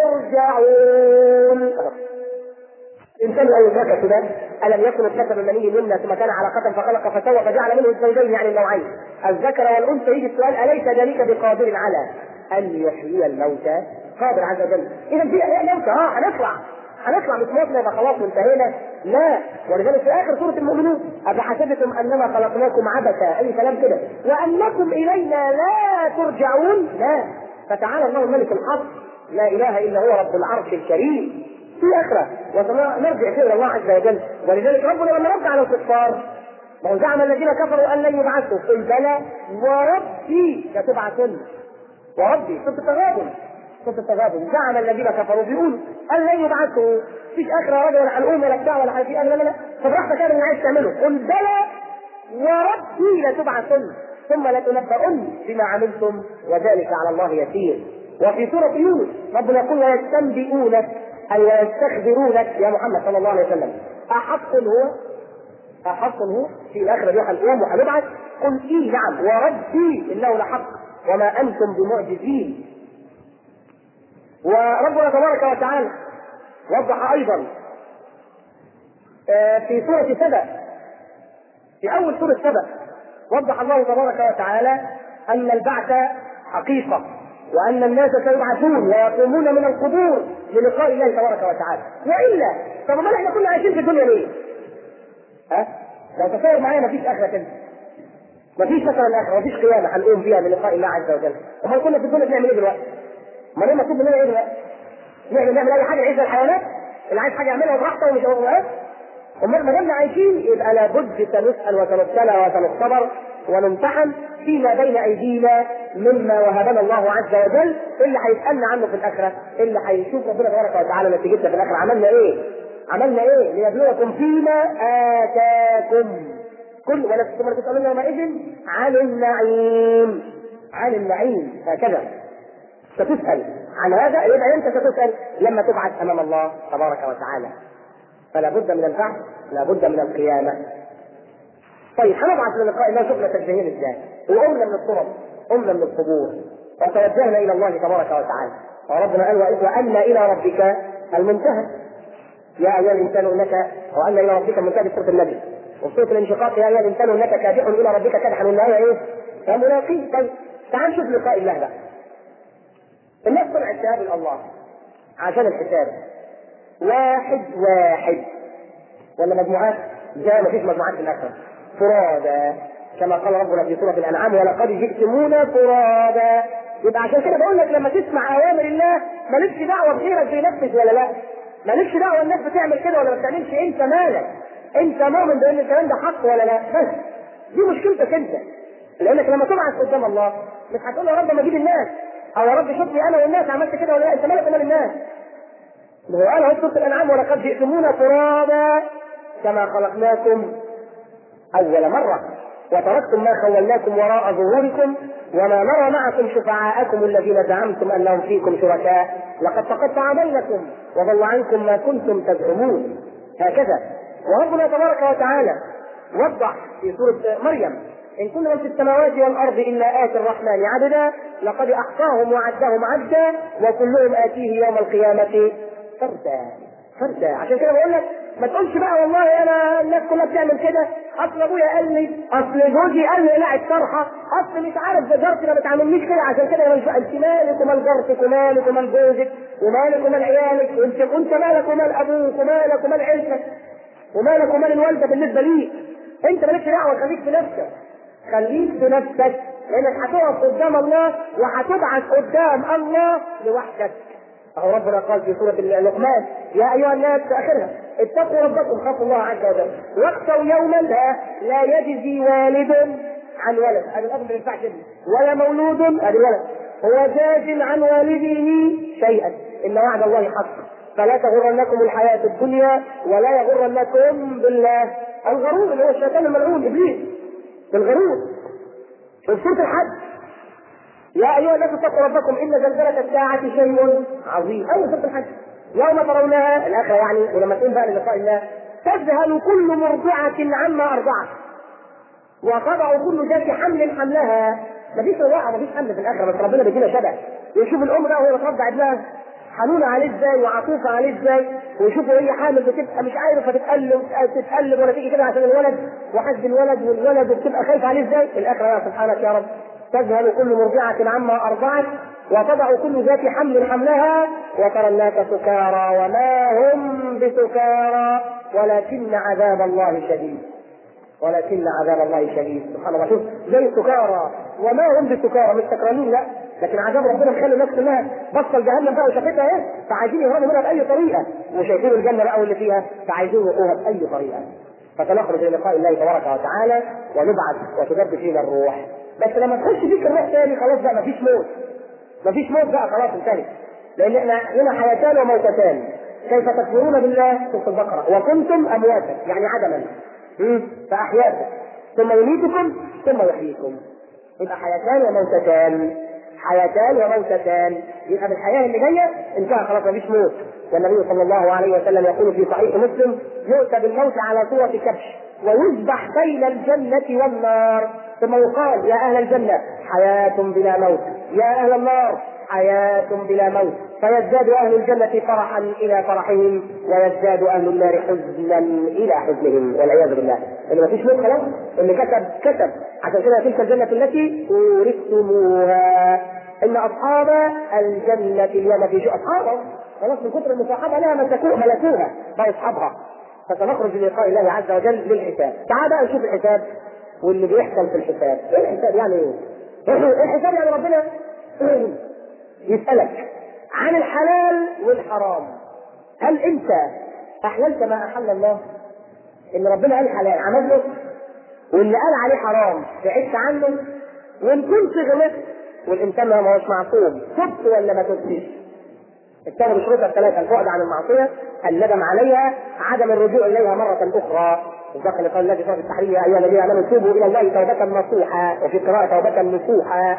ترجعون الانسان لو يدرك كده الم يكن الذكر المني منا ثم كان علقه فخلق فسوى فجعل منه الزوجين يعني النوعين الذكر والانثى يجي السؤال اليس ذلك بقادر على ان يحيي الموتى قادر عز وجل اذا في احياء الموتى اه هنطلع هنطلع مش موتنا يبقى خلاص وانتهينا لا ولذلك في اخر سوره المؤمنون افحسبتم انما خلقناكم عبثا اي كلام كده وانكم الينا لا ترجعون لا فتعالى الله الملك الحق لا اله الا هو رب العرش الكريم في اخره ونرجع فيه الى الله عز وجل ولذلك ربنا لما رد على الكفار ما هو زعم الذين كفروا ان لن يبعثوا قل بلى وربي لتبعثن وربي صوت التغابن صوت التغابن زعم الذين كفروا بيقولوا ان لن يبعثوا فيش اخره ولا ولا هنقوم ولا بتاع ولا في لا لا لا طب راح مكان اللي عايز تعمله قل بلى وربي لتبعثن ثم لتنبؤن بما عملتم وذلك على الله يسير وفي سورة يونس ربنا يقول ويستنبئونك أي ويستخبرونك يا محمد صلى الله عليه وسلم أحق هو أحق هو في الآخرة دي هنقوم وهنبعث قل إيه نعم وربي إنه لحق وما أنتم بمعجزين وربنا تبارك وتعالى وضح أيضا في سورة سبأ في أول سورة سبأ وضح الله تبارك وتعالى أن البعث حقيقة وان الناس سيبعثون ويقومون من القبور للقاء الله تبارك وتعالى والا طب ما احنا كنا عايشين في الدنيا ليه؟ ها؟ لو تصور معايا مفيش اخره كده مفيش مثلا اخره مفيش قيامه هنقوم فيها بلقاء الله عز وجل امال كنا في الدنيا بنعمل ايه دلوقتي؟ امال ايه المطلوب مننا ايه دلوقتي؟ نعمل نعمل اي حاجه نعيش زي الحيوانات اللي عايز حاجه يعملها براحته ومش هو امال ما دمنا عايشين يبقى لابد سنسال وسنبتلى وسنختبر ونمتحن فيما بين ايدينا مما وهبنا الله عز وجل اللي هيسالنا عنه في الاخره اللي هيشوف ربنا تبارك وتعالى نتيجتنا في الاخره عملنا ايه؟ عملنا ايه؟ ليبلوكم فيما اتاكم كل ولا تسالون يومئذ عن النعيم عن النعيم هكذا ستسال عن هذا يبقى انت ستسال لما تبعث امام الله تبارك وتعالى فلا بد من البعث لا بد من القيامه طيب هنبعث للقاء الله شفنا تجهيل ازاي وقمنا من الطرق قمنا من القبور وتوجهنا الى الله تبارك وتعالى وربنا قال وان الى ربك المنتهى يا ايها الانسان انك وان الى ربك المنتهى في سوره النبي وفي سوره الانشقاق يا ايها الانسان انك كادح الى ربك كدحا والنهايه ايه؟ فملاقيه طيب تعال نشوف لقاء الله بقى الناس طلعت تقابل الله عشان الحساب واحد واحد ولا مجموعات جاء ما فيش مجموعات في الاخره فرادى كما قال ربنا في سوره الانعام ولقد جئتمونا فرادى يبقى عشان كده بقول لك لما تسمع اوامر الله مالكش دعوه بغيرك بينفذ ولا لا مالكش دعوه الناس بتعمل كده ولا ما بتعملش انت مالك انت مؤمن بان الكلام ده حق ولا لا بس دي مشكلتك انت لانك لما تبعث قدام الله مش هتقول يا رب ما اجيب الناس او يا رب شوفني انا والناس عملت كده ولا لا انت مالك ومال الناس هو قال اهو سوره الانعام ولقد جئتمونا ترابا كما خلقناكم اول مره وتركتم ما خولناكم وراء ظهوركم وما نرى معكم شفعاءكم الذين زعمتم انهم فيكم شركاء لقد تقطع بينكم وضل عنكم ما كنتم تزعمون هكذا وربنا تبارك وتعالى وضح في سوره مريم إن كل من في السماوات والأرض إلا آتي الرحمن عبدا لقد أحصاهم وعدهم عدا وكلهم آتيه يوم القيامة فردا فردا عشان كده بقول لك ما تقولش بقى والله انا الناس كلها بتعمل كده اصل ابويا قال لي اصل جوزي قال لي لا الطرحه اصل مش عارف ده جارتي ما بتعاملنيش كده عشان كده مش انت مالك ومال جارتك ومالك ومال جوزك ومالك ومال عيالك وانت وانت مالك ومال ابوك ومالك ومال عيلتك ومالك ومال الوالده بالنسبه ليك انت مالكش دعوه خليك في نفسك خليك في نفسك لانك هتقف قدام الله وهتبعث قدام الله لوحدك أهو ربنا قال في سورة لقمان يا أيها الناس في آخرها اتقوا ربكم خافوا الله عز وجل واخشوا يوما لا, لا يجزي والد عن ولد هذا الأب ما ينفعش ولا مولود هذا الولد هو جاز عن والده شيئا إن وعد الله حق فلا تغرنكم الحياة الدنيا ولا يغرنكم بالله الغرور اللي هو الشيطان الملعون إبليس الغرور في سورة الحج يا ايها الناس اتقوا ربكم ان زلزله الساعه شيء عظيم اول سوره الحج يوم ترونها الاخره يعني ولما تقول بقى للقاء الله تذهل كل مرضعه عما ارضعت وتضع كل ذات حمل حملها مفيش رضاعه مفيش حمل في الاخره بس ربنا بيدينا شبه ويشوف الام بقى وهي بترضع ابنها حنونه عليه ازاي وعطوفه عليه ازاي ويشوفوا هي حامل بتبقى مش عارفه تتقلب تتقلب ولا تيجي كده عشان الولد وحد الولد والولد وبتبقى خايفه عليه ازاي الاخره يا سبحانك يا رب تذهل كل مرضعة عما أرضعت وتضع كل ذات حمل حملها وترى الناس سكارى وما هم بسكارى ولكن عذاب الله شديد ولكن عذاب الله شديد سبحان الله شوف زي سكارى وما هم بسكارى مش سكرانين لا لكن عذاب ربنا مخلي الناس كلها بصل جهنم بقى وشافتها ايه فعايزين يهربوا منها باي طريقه وشايفين الجنه بقى واللي فيها فعايزين يوقوها باي طريقه فسنخرج الى لقاء الله تبارك وتعالى ونبعث وتجد فينا الروح بس لما تخش فيك الروح تاني خلاص بقى مفيش موت مفيش موت بقى خلاص انتهت لان احنا هنا حياتان وموتتان كيف تكفرون بالله سوره البقره وكنتم امواتا يعني عدما فاحياكم ثم يميتكم ثم يحييكم يبقى حياتان وموتتان حياتان وموتتان يبقى بالحياه اللي جايه انتهى خلاص مفيش موت والنبي صلى الله عليه وسلم يقول في صحيح مسلم يؤتى بالموت على صوره كبش ويذبح بين الجنه والنار ثم يقال يا اهل الجنه حياه بلا موت يا اهل النار حياة بلا موت فيزداد أهل الجنة فرحا إلى فرحهم ويزداد أهل النار حزنا إلى حزنهم والعياذ بالله اللي ما فيش موت خلاص اللي كتب كتب عشان كده تلك الجنة التي أورثتموها إن أصحاب الجنة اليوم في أصحابها خلاص من كثر المصاحبة لها ملكوها بقوا أصحابها فسنخرج للقاء الله عز وجل للحساب تعال بقى نشوف الحساب واللي بيحصل في الحساب ايه الحساب يعني ايه؟ الحساب يعني ربنا يسألك عن الحلال والحرام هل انت احللت ما احل الله؟ ان ربنا قال حلال عمله واللي قال عليه حرام بعدت عنه وان كنت غلطت والانسان ما هوش معصوم تبت ولا ما تبتش؟ التوبه بشروطها الثلاثه البعد عن المعصيه الندم عليها عدم الرجوع اليها مره اخرى وذاك اللي قال الله في سوره التحريم يا ايها الذين امنوا توبوا الى الله توبه نصوحا وفي قراءه توبه نصوحا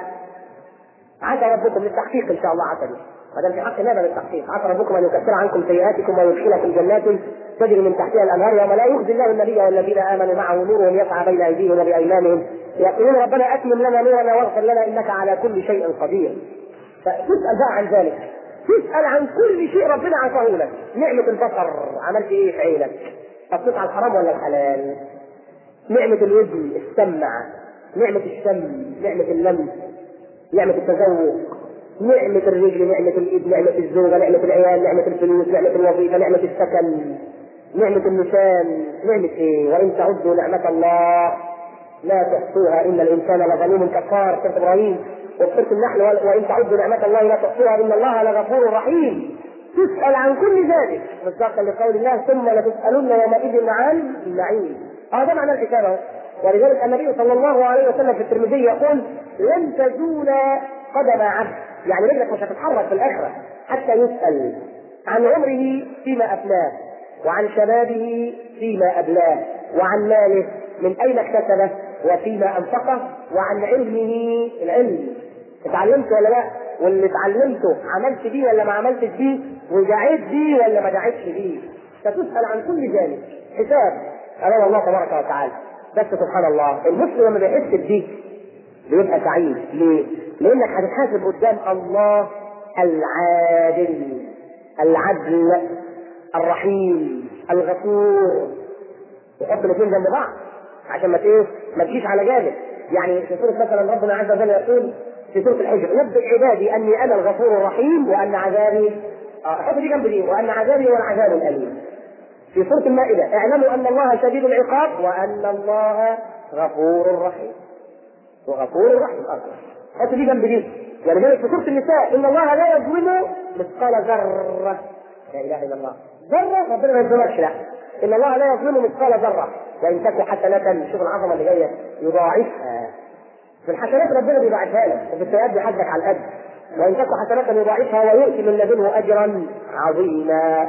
عسى ربكم للتحقيق ان شاء الله عسى ما دام في حق نبى للتحقيق عسى ربكم ان يكفر عنكم سيئاتكم ويدخلكم جنات تجري من تحتها الانهار يوم لا يخزي الله النبي والذين امنوا معه نورهم يسعى بين ايديهم وبايمانهم يقولون ربنا اتمم لنا نورنا واغفر لنا انك على كل شيء قدير فتسال بقى عن ذلك تسال عن كل شيء ربنا عطاه لك نعمه البصر عملت ايه في عينك حطيت على الحرام ولا الحلال نعمه الودن السمع نعمه الشم نعمه اللمس نعمه التذوق نعمة الرجل، نعمة الإيد، نعمة الزوجة، نعمة العيال، نعمة الفلوس، نعمة الوظيفة، نعمة السكن، نعمة اللسان، نعمة إيه؟ وإن تعدوا نعمة الله لا تحصوها إن الإنسان لظلوم كفار، سورة إبراهيم، وسورة النحل وإن تعدوا نعمة الله لا تحصوها إن الله لغفور رحيم. تسأل عن كل ذلك مصداقا لقول الله ثم لتسألن يومئذ عن النعيم. هذا معنى الحساب ولذلك النبي صلى الله عليه وسلم في الترمذي يقول لن تزول قدم عبد يعني رجلك مش هتتحرك في الاخره حتى يسال عن عمره فيما افناه وعن شبابه فيما ابلاه وعن ماله من اين اكتسبه وفيما انفقه وعن علمه العلم اتعلمت ولا لا واللي اتعلمته عملت بيه ولا ما عملتش بيه ودعيت بيه ولا ما دعيتش بيه فتسال عن كل ذلك حساب امام الله تبارك وتعالى بس سبحان الله المسلم لما بيحس بدي بيبقى سعيد ليه؟ لانك هتتحاسب قدام الله العادل العدل الرحيم الغفور يحط الاثنين جنب بعض عشان ما ايه ما تجيش على جانب يعني في سوره مثلا ربنا عز وجل يقول في سوره الحجر نبئ عبادي اني انا الغفور الرحيم وان عذابي حط دي جنب دي وان عذابي هو العذاب الاليم في سوره المائده اعلموا ان الله شديد العقاب وان الله غفور رحيم وغفور رحيم اكبر حط دي جنب دي يعني ذلك في سوره النساء ان الله لا يظلم مثقال ذره لا اله الا الله ذره ربنا ما يظلمكش لا ان الله لا يظلم مثقال ذره وان تك حسنه شوف العظمه اللي جايه يضاعفها في الحسنات ربنا بيضاعفها لك وفي السيئات بيحدك على القد وان تك حسنه يضاعفها ويؤتي من لدنه اجرا عظيما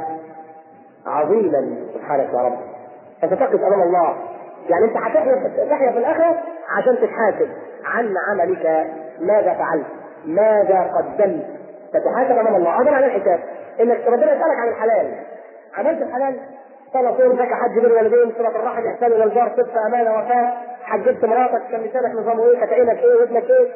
عظيما سبحانك يا رب انت تقف امام الله يعني انت هتحيا تحيا في الاخره عشان تتحاسب عن عملك ماذا فعلت ماذا قدمت تتحاسب امام الله هذا معنى الحساب انك ربنا يسالك عن الحلال عملت الحلال صلاه صوم زكاه حج بر والدين صله الرحم احسان الى الجار صدق امانه وفاء حجبت مراتك كان لسانك نظامه ايه كتعينك ايه وابنك ايه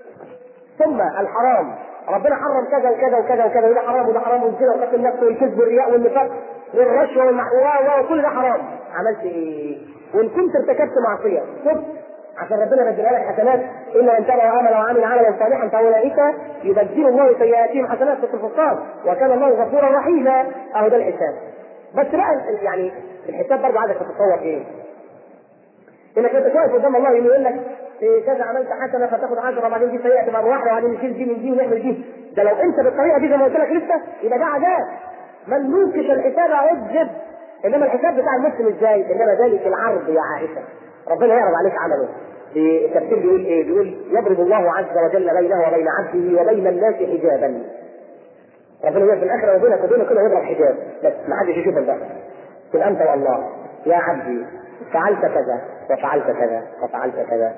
ثم الحرام ربنا حرم كذا وكذا وكذا وكذا وده حرام وده حرام والزنا وقتل النفس والكذب والرياء والنفاق والرشوه والمحواه وكل ده حرام عملت ايه؟ وان كنت ارتكبت معصيه تب عشان ربنا يبدلها لك حسنات الا من تاب وامن وعمل عملا صالحا فاولئك يبدل الله سيئاتهم حسنات في الفرقان وكان الله غفورا رحيما اهو ده الحساب بس بقى يعني الحساب برضه عايزك تتصور ايه؟ انك انت واقف قدام الله يقول لك في كذا عملت حسنه فتاخد 10 وبعدين دي سيئه تبقى بواحده وبعدين نشيل دي من دي ونعمل دي ده لو انت بالطريقه دي زي ما قلت لك لسه يبقى ده عذاب من نوقش الحساب عذب انما الحساب بتاع المسلم ازاي؟ انما ذلك العرض يا عائشه ربنا يعرض عليك عمله في التفسير بيقول ايه؟ بيقول يضرب الله عز وجل بينه وبين عبده وبين الناس حجابا ربنا يقول في الاخره وبينك وبينه كده يضرب حجاب بس ما حدش يشوفك بقى تبقى انت والله يا عبدي فعلت كذا وفعلت كذا وفعلت كذا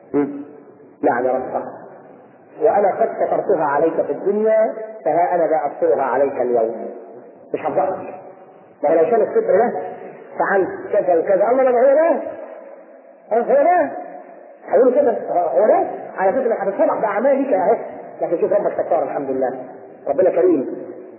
نعم يا رب وانا قد سترتها عليك في الدنيا فها انا ذا ابصرها عليك اليوم مش هفضحك ما لو كان الستر ده فعلت كذا وكذا الله لما هو ده هو ده هيقولوا كده هو ده على فكره هتتصلح باعمالك اهي لكن شوف ربك ستار الحمد لله ربنا كريم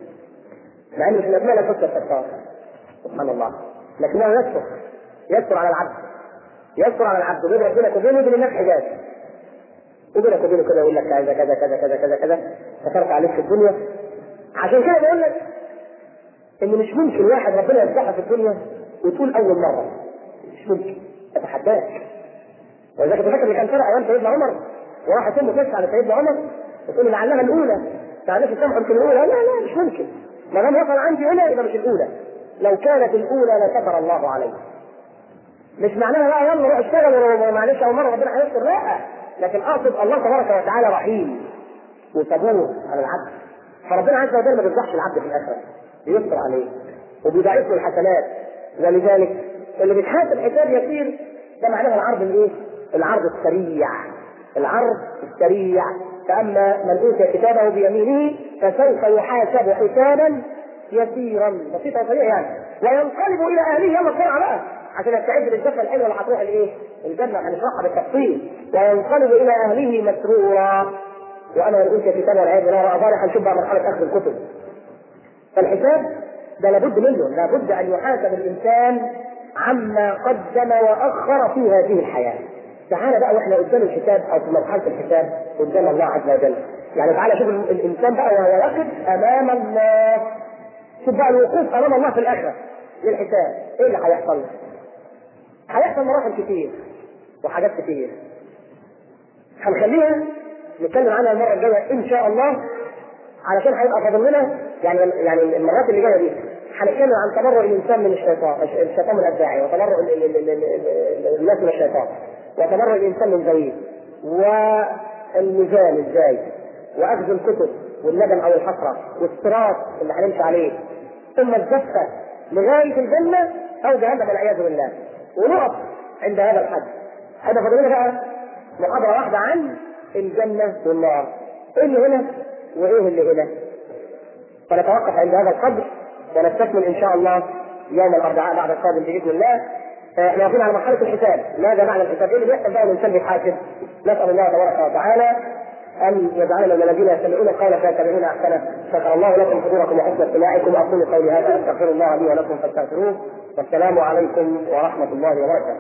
مع ان مش من ابناء الحسن الستار سبحان الله لكنه يستر يستر على العبد يستر على العبد ويبعد بينك وبينه وبين الناس حجاب وبينك وبينه كده يقول لك كذا كذا كذا كذا كذا كذا سترت عليك في الدنيا عشان كده بقول لك ان مش ممكن واحد ربنا يفتحه في الدنيا وتقول اول مره مش ممكن اتحداك ولذلك فاكر اللي كان فرق ايام سيدنا عمر وراح يتم كشف على سيدنا عمر يقول لعلها الاولى معلش السمع يمكن الاولى لا لا مش ممكن ما دام وصل عندي هنا يبقى مش الاولى لو كانت الاولى لستر الله عليه مش معناها لا يلا روح اشتغل معلش اول مره ربنا هيستر لا لكن اقصد الله تبارك وتعالى رحيم وصبور على العبد فربنا عز وجل ما بيفضحش العبد في الاخره بيستر عليه وبيضاعف له الحسنات ولذلك اللي بيتحاسب حساب يسير ده معناها العرض الايه؟ العرض السريع العرض السريع فاما من اوتي كتابه بيمينه فسوف يحاسب حسابا يسيرا بسيطه وسريعه يعني وينقلب الى اهله يلا بسرعه بقى عشان يستعد للدفه الحلوه اللي هتروح الايه؟ الجنه هنشرحها بالتفصيل وينقلب الى اهله مسرورا وانا من اوتي كتابه والعياذ بالله رأى هنشوف بقى مرحله اخذ الكتب فالحساب ده لابد منه لابد ان يحاسب الانسان عما قدم واخر في هذه الحياه تعالى بقى واحنا قدام الحساب او في مرحله الحساب قدام الله عز وجل يعني تعالى شوف الانسان بقى وهو واقف امام الله شوف بقى الوقوف امام الله في الاخره للحساب ايه اللي هيحصل؟ هيحصل مراحل كتير وحاجات كتير هنخليها نتكلم عنها المره الجايه ان شاء الله علشان هيبقى فاضل لنا يعني يعني المرات اللي جايه دي هنتكلم عن تبرؤ الانسان من الشيطان الشيطان من الداعي وتبرؤ الناس من الشيطان وتبرؤ الانسان من زويه والميزان ازاي واخذ الكتب والندم او الحسره والصراط اللي هنمشي عليه ثم الزفه لغايه الجنه او جهنم والعياذ بالله ونقف عند هذا الحد هذا فاضل بقى محاضره واحده عن الجنه والنار ايه اللي هنا وايه اللي هنا فنتوقف عند هذا القدر ونستكمل ان شاء الله يوم الاربعاء بعد القادم باذن الله احنا واقفين على مرحله الحساب ماذا معنى الحساب؟ ايه اللي بيحصل بقى الانسان بيتحاسب؟ نسال الله تبارك وتعالى ان يجعلنا من الذين يستمعون القول فيتبعون احسنه شكر الله لكم حضوركم وحسن استماعكم اقول قولي هذا استغفر الله لي ولكم فاستغفروه والسلام عليكم ورحمه الله وبركاته.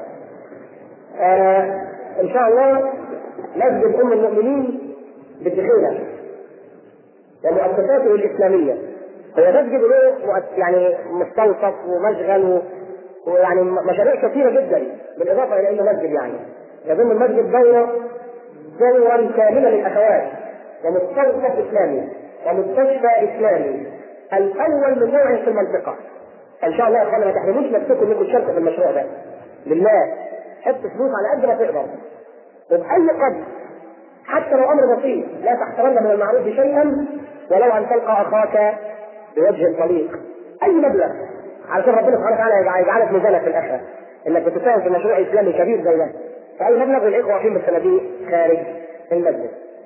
آه ان شاء الله مسجد ام المؤمنين بالدخيله ومؤسساته الاسلاميه هو مسجد له يعني مستوصف ومشغل ويعني مشاريع كثيره جدا بالاضافه الى انه مسجد يعني يضم المسجد دوره دورا كاملا للاخوات ومستوصف اسلامي ومستشفى اسلامي الاول من نوعه في المنطقه ان شاء الله يا اخوانا ما تحرموش نفسكم انكم تشاركوا في المشروع ده لله حط فلوس على قد ما تقدر وباي قدر حتى لو امر بسيط لا تحترن من المعروف شيئا ولو ان تلقى اخاك بوجه طليق اي مبلغ علشان ربنا سبحانه وتعالى يجعلك ميزانك في الاخره انك بتساهم في مشروع اسلامي كبير زي ده فاي مبلغ الاخوه واقفين بالصناديق خارج المسجد.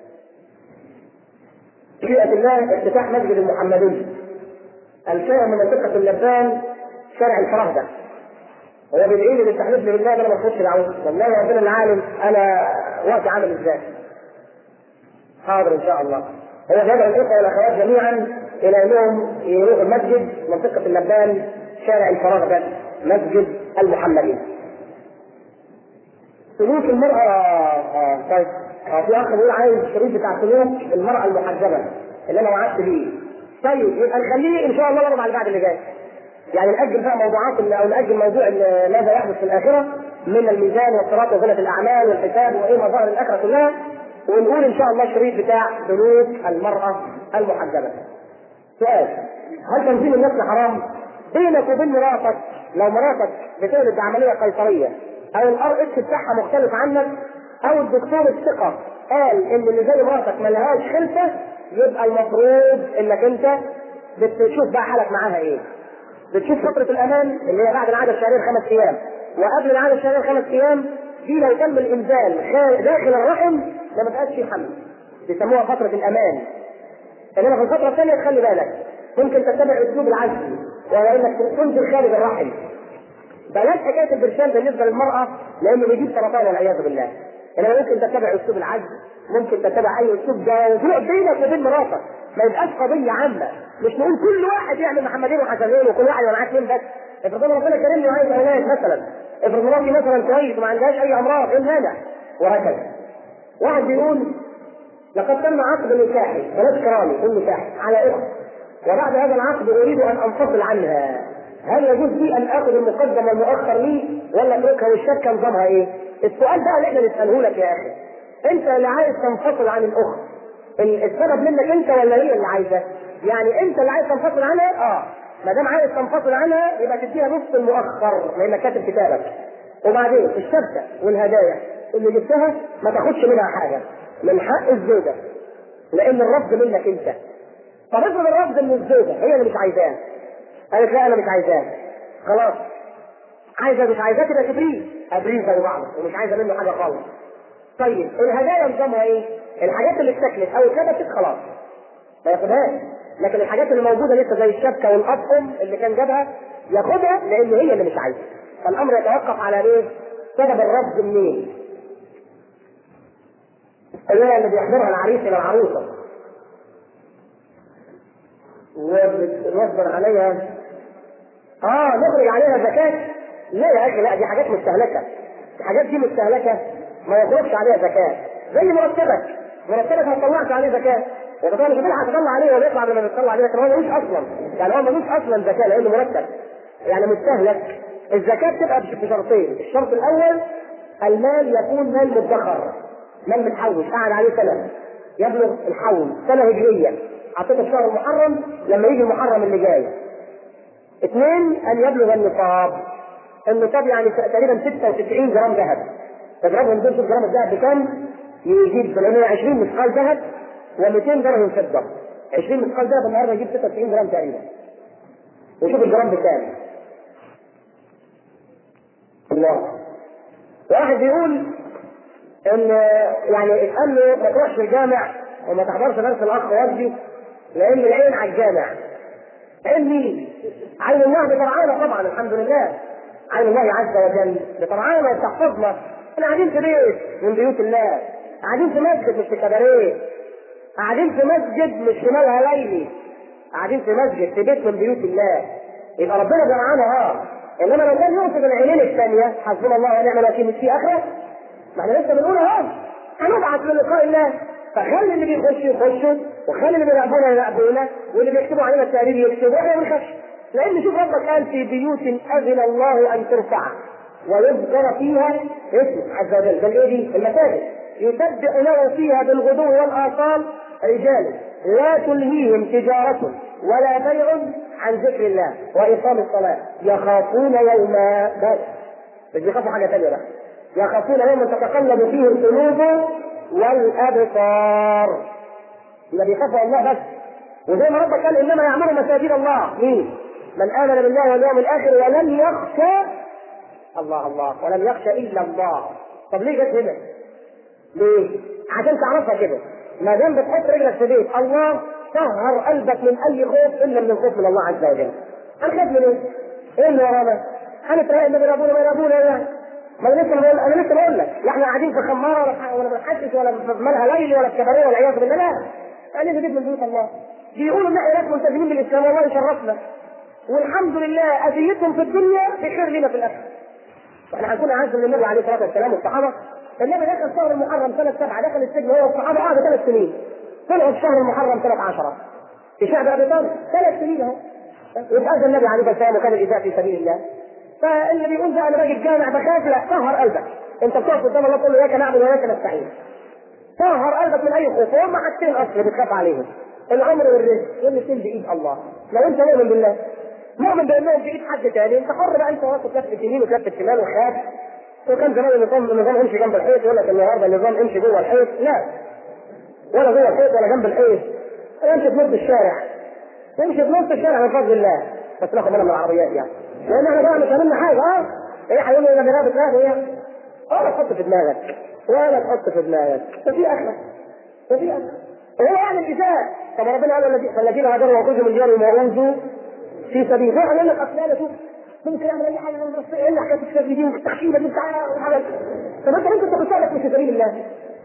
بشيئة الله افتتاح مسجد المحمدي الشارع من منطقة اللبان شارع الفرهدة هو بيدعي لي بيستحلف لي بالله انا ما اخدش دعوه والله ربنا العالم انا وقتي عامل ازاي حاضر ان شاء الله هو يدعو الاخوه والاخوات جميعا الى انهم يروحوا المسجد منطقه اللبان شارع الفراغ مسجد المحمدي سلوك المرأة آه طيب آه في أخ بيقول عايز الشريط بتاع سلوك المرأة المحجبة اللي أنا وعدت بيه. طيب يبقى نخليه إن شاء الله برضه على القعدة اللي جايه. يعني نأجل بقى موضوعات أو نأجل موضوع ماذا يحدث في الآخرة من الميزان والصراط وزنة الأعمال والحساب وإيه مظاهر الآخرة كلها ونقول إن شاء الله الشريط بتاع سلوك المرأة المحجبة. سؤال هل تنزيل النسل حرام؟ بينك وبين مراتك لو مراتك بتولد بعملية قيصرية او الار اتش بتاعها مختلف عنك او الدكتور الثقه قال ان اللي زي مراتك ملهاش خلفه يبقى المفروض انك انت بتشوف بقى حالك معاها ايه بتشوف فترة الأمان اللي هي بعد العادة الشهرية خمس أيام وقبل العادة الشهرية خمس أيام دي لو تم الإنزال داخل الرحم ما بقاش في حمل بيسموها فترة الأمان إنما في الفترة الثانية تخلي بالك ممكن تتبع أسلوب العزل وهو إنك تنزل خارج الرحم بلاش حكايه البرشام بالنسبه للمراه لانه بيجيب سرطان والعياذ بالله انما ممكن تتبع اسلوب العجز ممكن تتبع اي اسلوب جوزاء بينك وبين مراتك ما يبقاش قضيه عامه مش نقول كل واحد يعمل محمدين وحسنين وكل واحد معاه اثنين بس افرض ربنا كرمني وعايز اولاد مثلا افرض مراتي مثلا كويس وما عندهاش اي امراض ايه المانع وهكذا واحد بيقول لقد تم عقد نكاحي بلاش كرامي قول نكاحي على اخت وبعد هذا العقد اريد ان انفصل عنها هل يجوز لي ان اخذ المقدم والمؤخر لي ولا اتركها والشبكه نظامها ايه؟ السؤال بقى اللي احنا نساله لك يا اخي انت اللي عايز تنفصل عن الاخت السبب منك انت ولا هي اللي عايزه؟ يعني انت اللي عايز تنفصل عنها؟ اه ما دام عايز تنفصل عنها يبقى تديها نص المؤخر لانك كاتب كتابك وبعدين الشبكه والهدايا اللي جبتها ما تاخدش منها حاجه من حق الزوجه لان الرفض منك انت طب افرض الرفض من الزوجه هي اللي مش عايزاه قالت لا انا مش عايزاه خلاص عايزه مش عايزاه تبقى تبريد ابريد زي بعض ومش عايزه منه حاجه خالص طيب الهدايا نظامها ايه؟ الحاجات اللي اتاكلت او اتلبست خلاص ما ياخدهاش لكن الحاجات اللي موجوده لسه زي الشبكه والاطقم اللي كان جابها ياخدها لان هي اللي مش عايزه فالامر يتوقف على ايه؟ سبب الرفض منين؟ اللي اللي بيحضرها العريس الى العروسه وبنصبر عليها اه نخرج عليها زكاة لا يا اخي لا دي حاجات مستهلكة الحاجات دي مستهلكة ما يخرجش عليها زكاة زي مرتبك مرتبك ما تطلعش عليه زكاة وطبعا مش بتلحق تطلع عليه ولا يطلع لما تطلع عليه لكن هو ملوش اصلا يعني هو ملوش اصلا زكاة لانه مرتب يعني مستهلك الزكاة بتبقى بشرطين الشرط الاول المال يكون مال مدخر مال متحوش قاعد عليه سنة يبلغ الحول سنة هجرية حطيته في شهر المحرم لما يجي المحرم اللي جاي اثنين ان يبلغ النصاب النصاب يعني تقريبا 96 جرام ذهب تضربهم دول شوف جرام الذهب بكام يجيب 720 مثقال ذهب و200 درهم فضه 20 مثقال ذهب النهارده يجيب 96 جرام تقريبا وشوف الجرام بكام الله واحد بيقول ان يعني اسال له ما تروحش الجامع وما تحضرش درس الاخ وجدي لان العين على الجامع عين مين؟ عين الله بترعانا طبعا الحمد لله عين الله عز وجل بترعانا وتحفظنا احنا قاعدين في بيت من بيوت الله قاعدين في مسجد مش في كباريه قاعدين في مسجد مش في مالها ليلي قاعدين في مسجد في بيت من بيوت الله يبقى ربنا بيرعانا اه انما لو كان يقصد العينين الثانيه حسبنا الله ونعم الوكيل مش في اخره ما احنا لسه بنقول اهو هنبعث للقاء الله فخلي اللي بيخشوا يخشوا وخلي اللي بيراقبونا يراقبونا واللي بيكتبوا علينا التقرير يكتبوا واحنا ما نخافش لان شوف ربك قال في بيوت اذن الله ان ترفع ويذكر فيها اسمه عز وجل بل ايه دي؟ المساجد يسبح له فيها بالغدو والاصال رجال لا تلهيهم تجارة ولا بيع عن ذكر الله وإقام الصلاة يخافون يوما بس مش بيخافوا حاجة ثانية بقى يخافون يوما تتقلب فيه القلوب والابصار يبقى بيخافوا الله بس وزي ما ربك قال انما يعمر مساجد الله مين؟ من امن بالله واليوم الاخر ولم يخشى الله الله ولم يخشى الا الله طب ليه جت هنا؟ ليه؟ عشان تعرفها كده ما دام بتحط رجلك في بيت الله طهر قلبك من اي خوف الا من الخوف من الله عز وجل. هنخاف من ايه؟ ايه اللي ورانا؟ هنتراقب ما بيرابونا ما يرابونا يعني ما انا لسه بقول انا لسه بقول لك لا احنا قاعدين في خماره ولا ولا بنحسس ولا في مالها ليل ولا في كباريه والعياذ بالله لا يعني في بيت من بيوت الله بيقولوا ان احنا ناس ملتزمين بالاسلام والله يشرفنا والحمد لله اذيتهم في الدنيا بخير لنا في الاخره واحنا هنكون اعز من النبي عليه الصلاه والسلام والصحابه النبي دخل شهر المحرم سنه سبعه دخل السجن هو والصحابه قعدوا ثلاث سنين طلعوا في شهر المحرم ثلاث عشرة في شعب ابي طالب ثلاث سنين اهو يبقى النبي عليه الصلاه والسلام وكان الايذاء في سبيل الله فاللي بيقول بقى انا باجي الجامع بخاف لا طهر قلبك انت بتقف قدام الله تقول له اياك نعبد واياك نستعين طهر قلبك من اي خوف وهم حاجتين اصل بتخاف عليهم الامر والرزق والاثنين بايد الله لو انت مؤمن بالله مؤمن بانهم بايد حد تاني انت حر بقى انت واقف كفه يمين وكفه شمال وخاف وكان زمان النظام النظام امشي جنب الحيط يقول لك النهارده النظام امشي جوه الحيط لا ولا جوه الحيط ولا جنب الحيط امشي في نص الشارع امشي في نص الشارع من فضل الله بس ناخد بالنا من العربيات يعني لان احنا بقى مش عاملين حاجه اه ايه هيقولوا انا بنابت دماغي ايه ولا تحط في دماغك ولا تحط في دماغك ففي اخره ففي اخره هو يعني الاساءة طب ربنا قال فالذين هاجروا وخرجوا من ديارهم واوذوا في سبيل روح يقول لك اصل انا شوف ممكن اعمل اي حاجه من ايه اللي حكايه التسجيل والتخشيبه دي بتاع وحاجات طب انت ممكن تخش لك في سبيل الله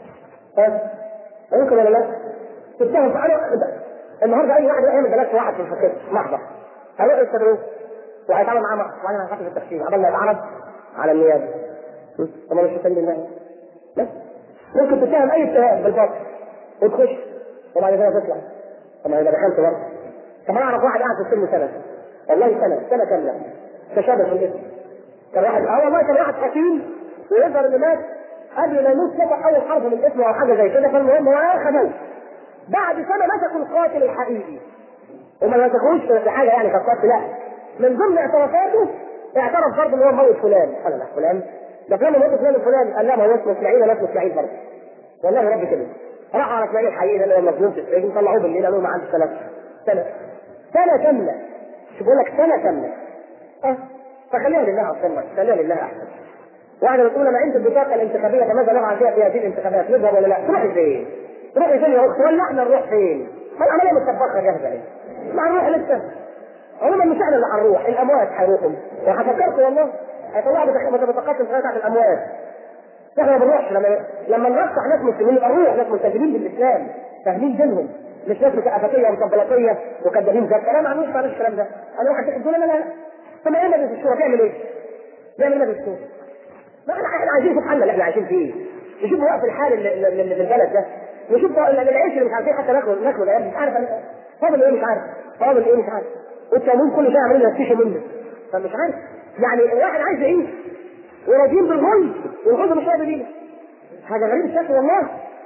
بس ممكن ولا لا؟ تتهم انا النهارده اي واحد يعمل ثلاث واحد في الفقه محضر هيروح يستدعوه وهيتعامل معاه وبعدين هيحط في التفسير قبل ما يتعرض على النيابه طب مش في سبيل الله بس ممكن تتهم اي اتهام بالباطل وتخش وبعد كده تطلع طب ما يبقى دخلت برضه طب انا اعرف واحد قاعد في السجن سنه والله سنه سنه كامله تشابه في الاسم كان واحد اه والله كان واحد حكيم ويظهر انه مات قبل ما يموت نطق اول حرف من اسمه او حاجه زي كده فالمهم هو خدوه بعد سنه مسكوا القاتل الحقيقي وما مسكوش في حاجه يعني كالقتل لا من ضمن اعترافاته اعترف برضه ان هو موت فلان قال لا فلان ده فلان موت فلان فلان قال لا ما هو اسمه اسماعيل ولا اسمه اسماعيل برضه والله رب كده راح على اسماعيل الحقيقي ده اللي هو مظلوم في السجن طلعوه بالليل قالوا له ما عندك ثلاث سنه سنه كامله شو بقول لك سنه كامله اه فخليها لله اصلا خليها لله احسن واحده بتقول انا عندي البطاقه الانتخابيه فماذا نفعل فيها في هذه الانتخابات نذهب ولا لا؟ تروحي فين؟ تروحي فين يا اخت؟ ولا احنا نروح فين؟ ما العمليه متطبخه جاهزه ايه؟ ما هنروح لسه عموما مش احنا اللي هنروح الاموات هيروحوا وهفكركم والله هيطلعوا بطاقات الانتخابات بتاعت الاموات احنا ما بنروحش لما لما نرشح ناس مسلمين يبقى نروح ناس ملتزمين بالاسلام فاهمين دينهم مش ناس متأفتية ومطبلاتية وكذابين زي انا ما عندوش معلش الكلام ده انا واحد تقول لا لا لا طب ما يعمل في الشورى تعمل ايه؟ يعمل ايه في الشورى؟ ما احنا احنا عايزين سبحان الله اللي احنا عايشين فيه نشوف وقف الحال اللي اللي في البلد ده نشوف العيش اللي مش عارفين حتى ناكله ناكله العيال مش عارف أنا فاضل ايه مش عارف فاضل ايه مش عارف والتموين كل شويه عمالين يفتشوا منه فمش عارف يعني واحد عايز يعيش وراضيين بالغل والغل مش راضي بينا حاجه غريبه الشكل والله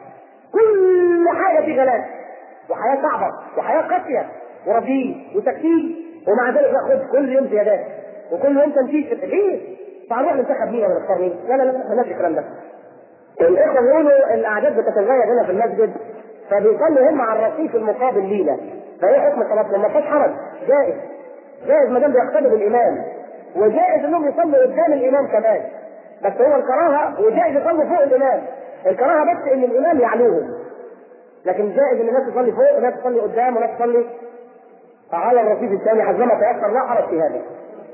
كل حاجه في غلاء وحياه صعبه وحياه قاسيه وراضيين وساكتين ومع ذلك ناخد كل يوم زيادات وكل يوم تنفيذ ليه؟ فهنروح ننتخب مين ولا نختار مين؟ لا لا لا ما نفس الكلام ده. الاخوه بيقولوا الاعداد بتتزايد هنا في المسجد فبيصلوا هم على الرصيف المقابل لينا فايه حكم الصلاه؟ ما فيش حرج جائز جائز ما دام بيقتدوا بالامام وجائز انهم يصلوا قدام الامام كمان بس هو الكراهه وجائز يصلوا فوق الامام الكراهه بس ان الامام يعلوهم لكن جائز ان الناس تصلي فوق وناس تصلي قدام وناس تصلي على الرصيف الثاني حسب تيسر لا حرج في هذا.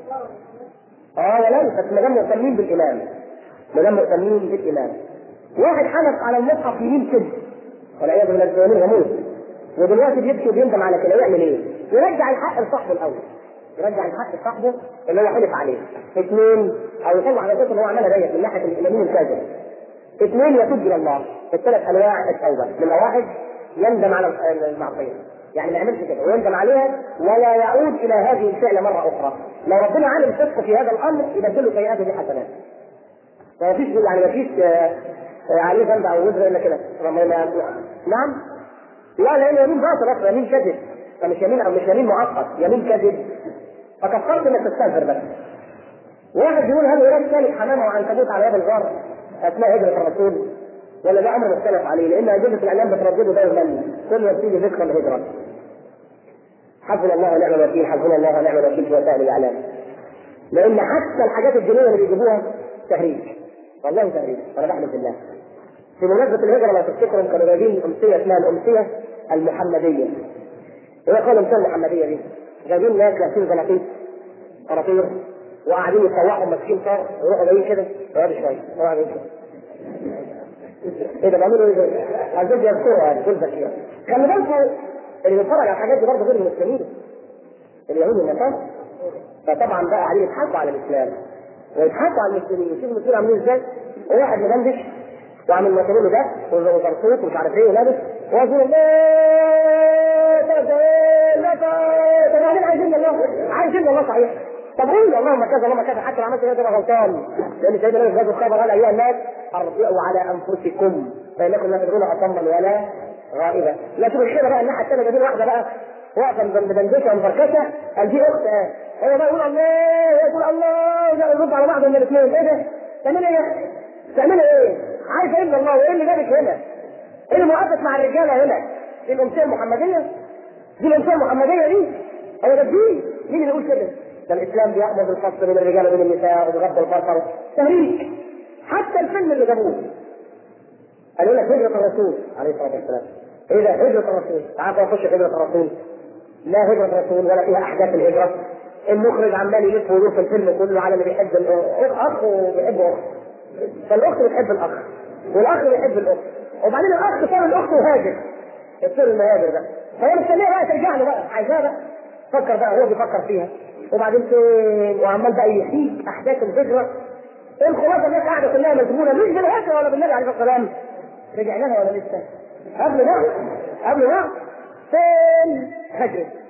اه ولو بس ما دام مهتمين بالامام ما دام مهتمين بالامام. واحد حلف على المصحف يمين كده والعياذ بالله الزوانين يموت ودلوقتي بيبكي وبيندم على كده يعمل ايه؟ يرجع الحق لصاحبه الاول. يرجع الحق لصاحبه اللي هو حلف عليه. اثنين او يطلع على اساس ان هو عملها ديت من ناحيه الامامين الكاذب. اثنين يتوب الى الله. الثلاث انواع التوبه، نمره واحد يندم على المعصيه. يعني ما يعملش كده ويندم عليها ولا يعود الى هذه الفعل مره اخرى. لو ربنا علم صدقه في هذا الامر يبدله سيئاته بحسنات. ما فيش يعني ما فيش عليه ذنب او وزر الا كده. نعم؟ لا لان يمين باطل اصلا يمين كذب فمش يمين او مش يمين معقد يمين كذب فكفرت انك تستغفر بس. واحد يقول هل يراد ثالث حمامه وعنكبوت على يد الغار اثناء هجره الرسول ولا ده امر مختلف عليه لان اجوبه الاعلام بتردده دائما كل وسيله ذكر الهجره. حسبنا الله ونعم الوكيل حسبنا الله ونعم الوكيل في وسائل الاعلام. لان حتى الحاجات الدينيه اللي بيجيبوها تهريج. والله تهريج انا بحمد الله. في مناسبة الهجرة لو تفتكروا كانوا جايبين أمسية اسمها الأمسية المحمدية. إيه قال الأمسية المحمدية دي؟ جايبين ناس لابسين زناطيط قراطير وقاعدين يتسوحوا ماسكين صار ويروحوا جايين كده اقعدوا شوية اقعدوا كده ايه ده بيعملوا ايه دول؟ عايزين يذكروا يعني كل ذكية خلي بالكم اللي بيتفرج على الحاجات دي برضه غير المسلمين اليهود والنصارى فطبعا بقى عليه يتحدوا على الاسلام ويتحدوا على المسلمين شوف المسلمين عاملين ازاي واحد مدندش وعامل مكانه ده وزرطوط ومش عارف ايه ولابس ويقول الله لا طب بعدين عايزين الله عايزين الله صحيح طب قول اللهم كذا اللهم كذا حتى لو عملت كده تبقى غلطان لان سيدنا النبي في الخبر قال ايها الناس ارجعوا على انفسكم فانكم لا تدرون اصما ولا غائبا لكن الخير بقى الناحيه الثانيه جايبين واحده بقى واقفه مدندشه ومفركشه قال دي اخت هو بقى يقول الله يقول الله يرد على بعض من الاثنين ايه ده؟ تعملي ايه؟ تعملي ايه؟ عايزه الا الله وايه اللي جابك هنا؟ ايه اللي موقفك مع الرجاله هنا؟ دي الامثله المحمديه؟ دي الامثله المحمديه دي؟ هو ده الدين؟ مين اللي يقول كده؟ ده الاسلام بيامر بالفصل بين الرجال وبين النساء وبغض البصر تهريج حتى الفيلم اللي جابوه قالوا لك هجرة الرسول عليه الصلاة والسلام ايه ده هجرة الرسول تعال نخش هجرة الرسول لا هجرة الرسول ولا فيها احداث الهجرة المخرج عمال يلف ويدور في الفيلم كله على اللي بيحب الاخ وبيحب اخت فالاخت بتحب الاخ والاخ بيحب الاخت وبعدين الاخ صار الاخت وهاجر يصير المهاجر ده فهي مستنيه بقى ترجع له بقى عايزاه بقى فكر بقى هو بيفكر فيها وبعدين فين وعمال بقى يحيك احداث الهجره الخلاصه الناس قاعده كلها مجنونه مش بالهجره ولا بالنبي عليه الصلاه والسلام رجع لها ولا لسه؟ قبل ده قبل ده فين هجرت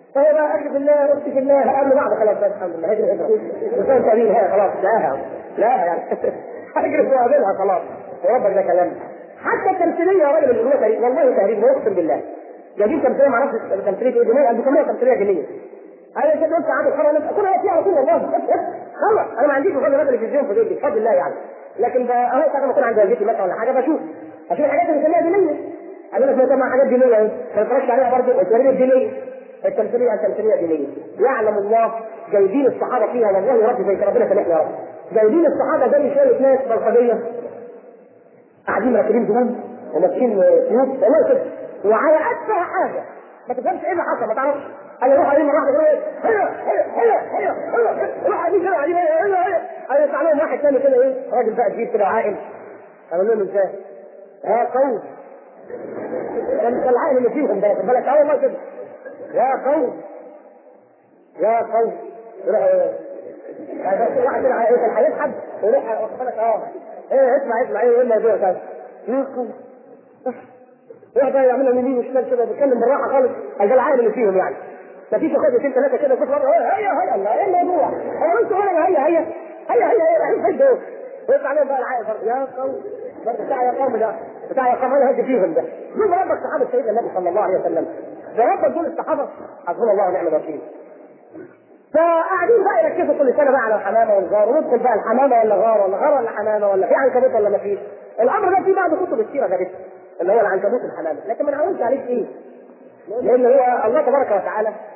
فهو بقى اخي في الله اختي في الله قبل بعض خلاص بس الحمد لله هجري هجرة وكان سبيل هي خلاص لا لا يعني هجري وقابلها خلاص وربك ده كلام حتى التمثيليه يا راجل اللي هو تهريب والله تهريب اقسم بالله جايبين تمثيليه ما اعرفش تمثيليه ايه دينيه بيسموها تمثيليه دينيه انا شايف انت عامل حرام نفسك كلها فيها على طول والله خلاص انا ما عنديش غير تلفزيون في بيتي بفضل الله يعني لكن اهو ساعه ما اكون عند والدتي مثلا ولا حاجه بشوف اشوف الحاجات اللي بنسميها دينيه اقول لك ما مع حاجات دينيه اهي ما اتفرجش عليها برضه التمثيليه الدينيه التمثيليه التمثيليه دينيه يعلم الله جايبين الصحابه فيها والله يا رب زي ربنا سامحنا يا رب جايبين الصحابه زي شويه ناس بلطجيه قاعدين راكبين دهون وماسكين سيوف والله كده وعلى ادفع حاجه ما تفهمش ايه اللي حصل ما تعرفش انا اروح عليهم مره واحده كده هي هي هي هي روح عليهم كده عليهم هي هي انا يطلع لهم واحد ثاني كده ايه راجل بقى كبير كده عاقل اقول لهم ازاي؟ يا قوم ده مش العقل اللي فيهم ده خد بالك اه والله كده يا قوم يا قوم يروح واحد كده كان هيسحب ويروح واخد بالك اه ايه اسمع اسمع ايه الموضوع ده يا قوم يقعد يعملها يمين وشمال كده بيتكلم بالراحه خالص ده العقل اللي فيهم يعني مفيش خدتين ثلاثه كده كل مره هي هي الله ايه الموضوع؟ انا قلت ولا هي هي هي هي هي هي دول ويطلع عليهم بقى العقل برضه يا قوم برضه بتاع يا قوم ده بتاع يا قوم انا هدي فيهم ده مين ربك صحابه سيدنا النبي صلى الله عليه وسلم ده ربك دول الصحابه حسبنا الله ونعم الوكيل فقاعدين بقى يركزوا كل سنه بقى على الحمامه والغار وندخل بقى الحمامه ولا غار ولا غار ولا حمامه ولا في عنكبوت ولا ما فيش الامر ده في بعض كتب السيره جابتها اللي هو العنكبوت الحمامه لكن ما نعودش عليه ايه؟ لان هو الله تبارك وتعالى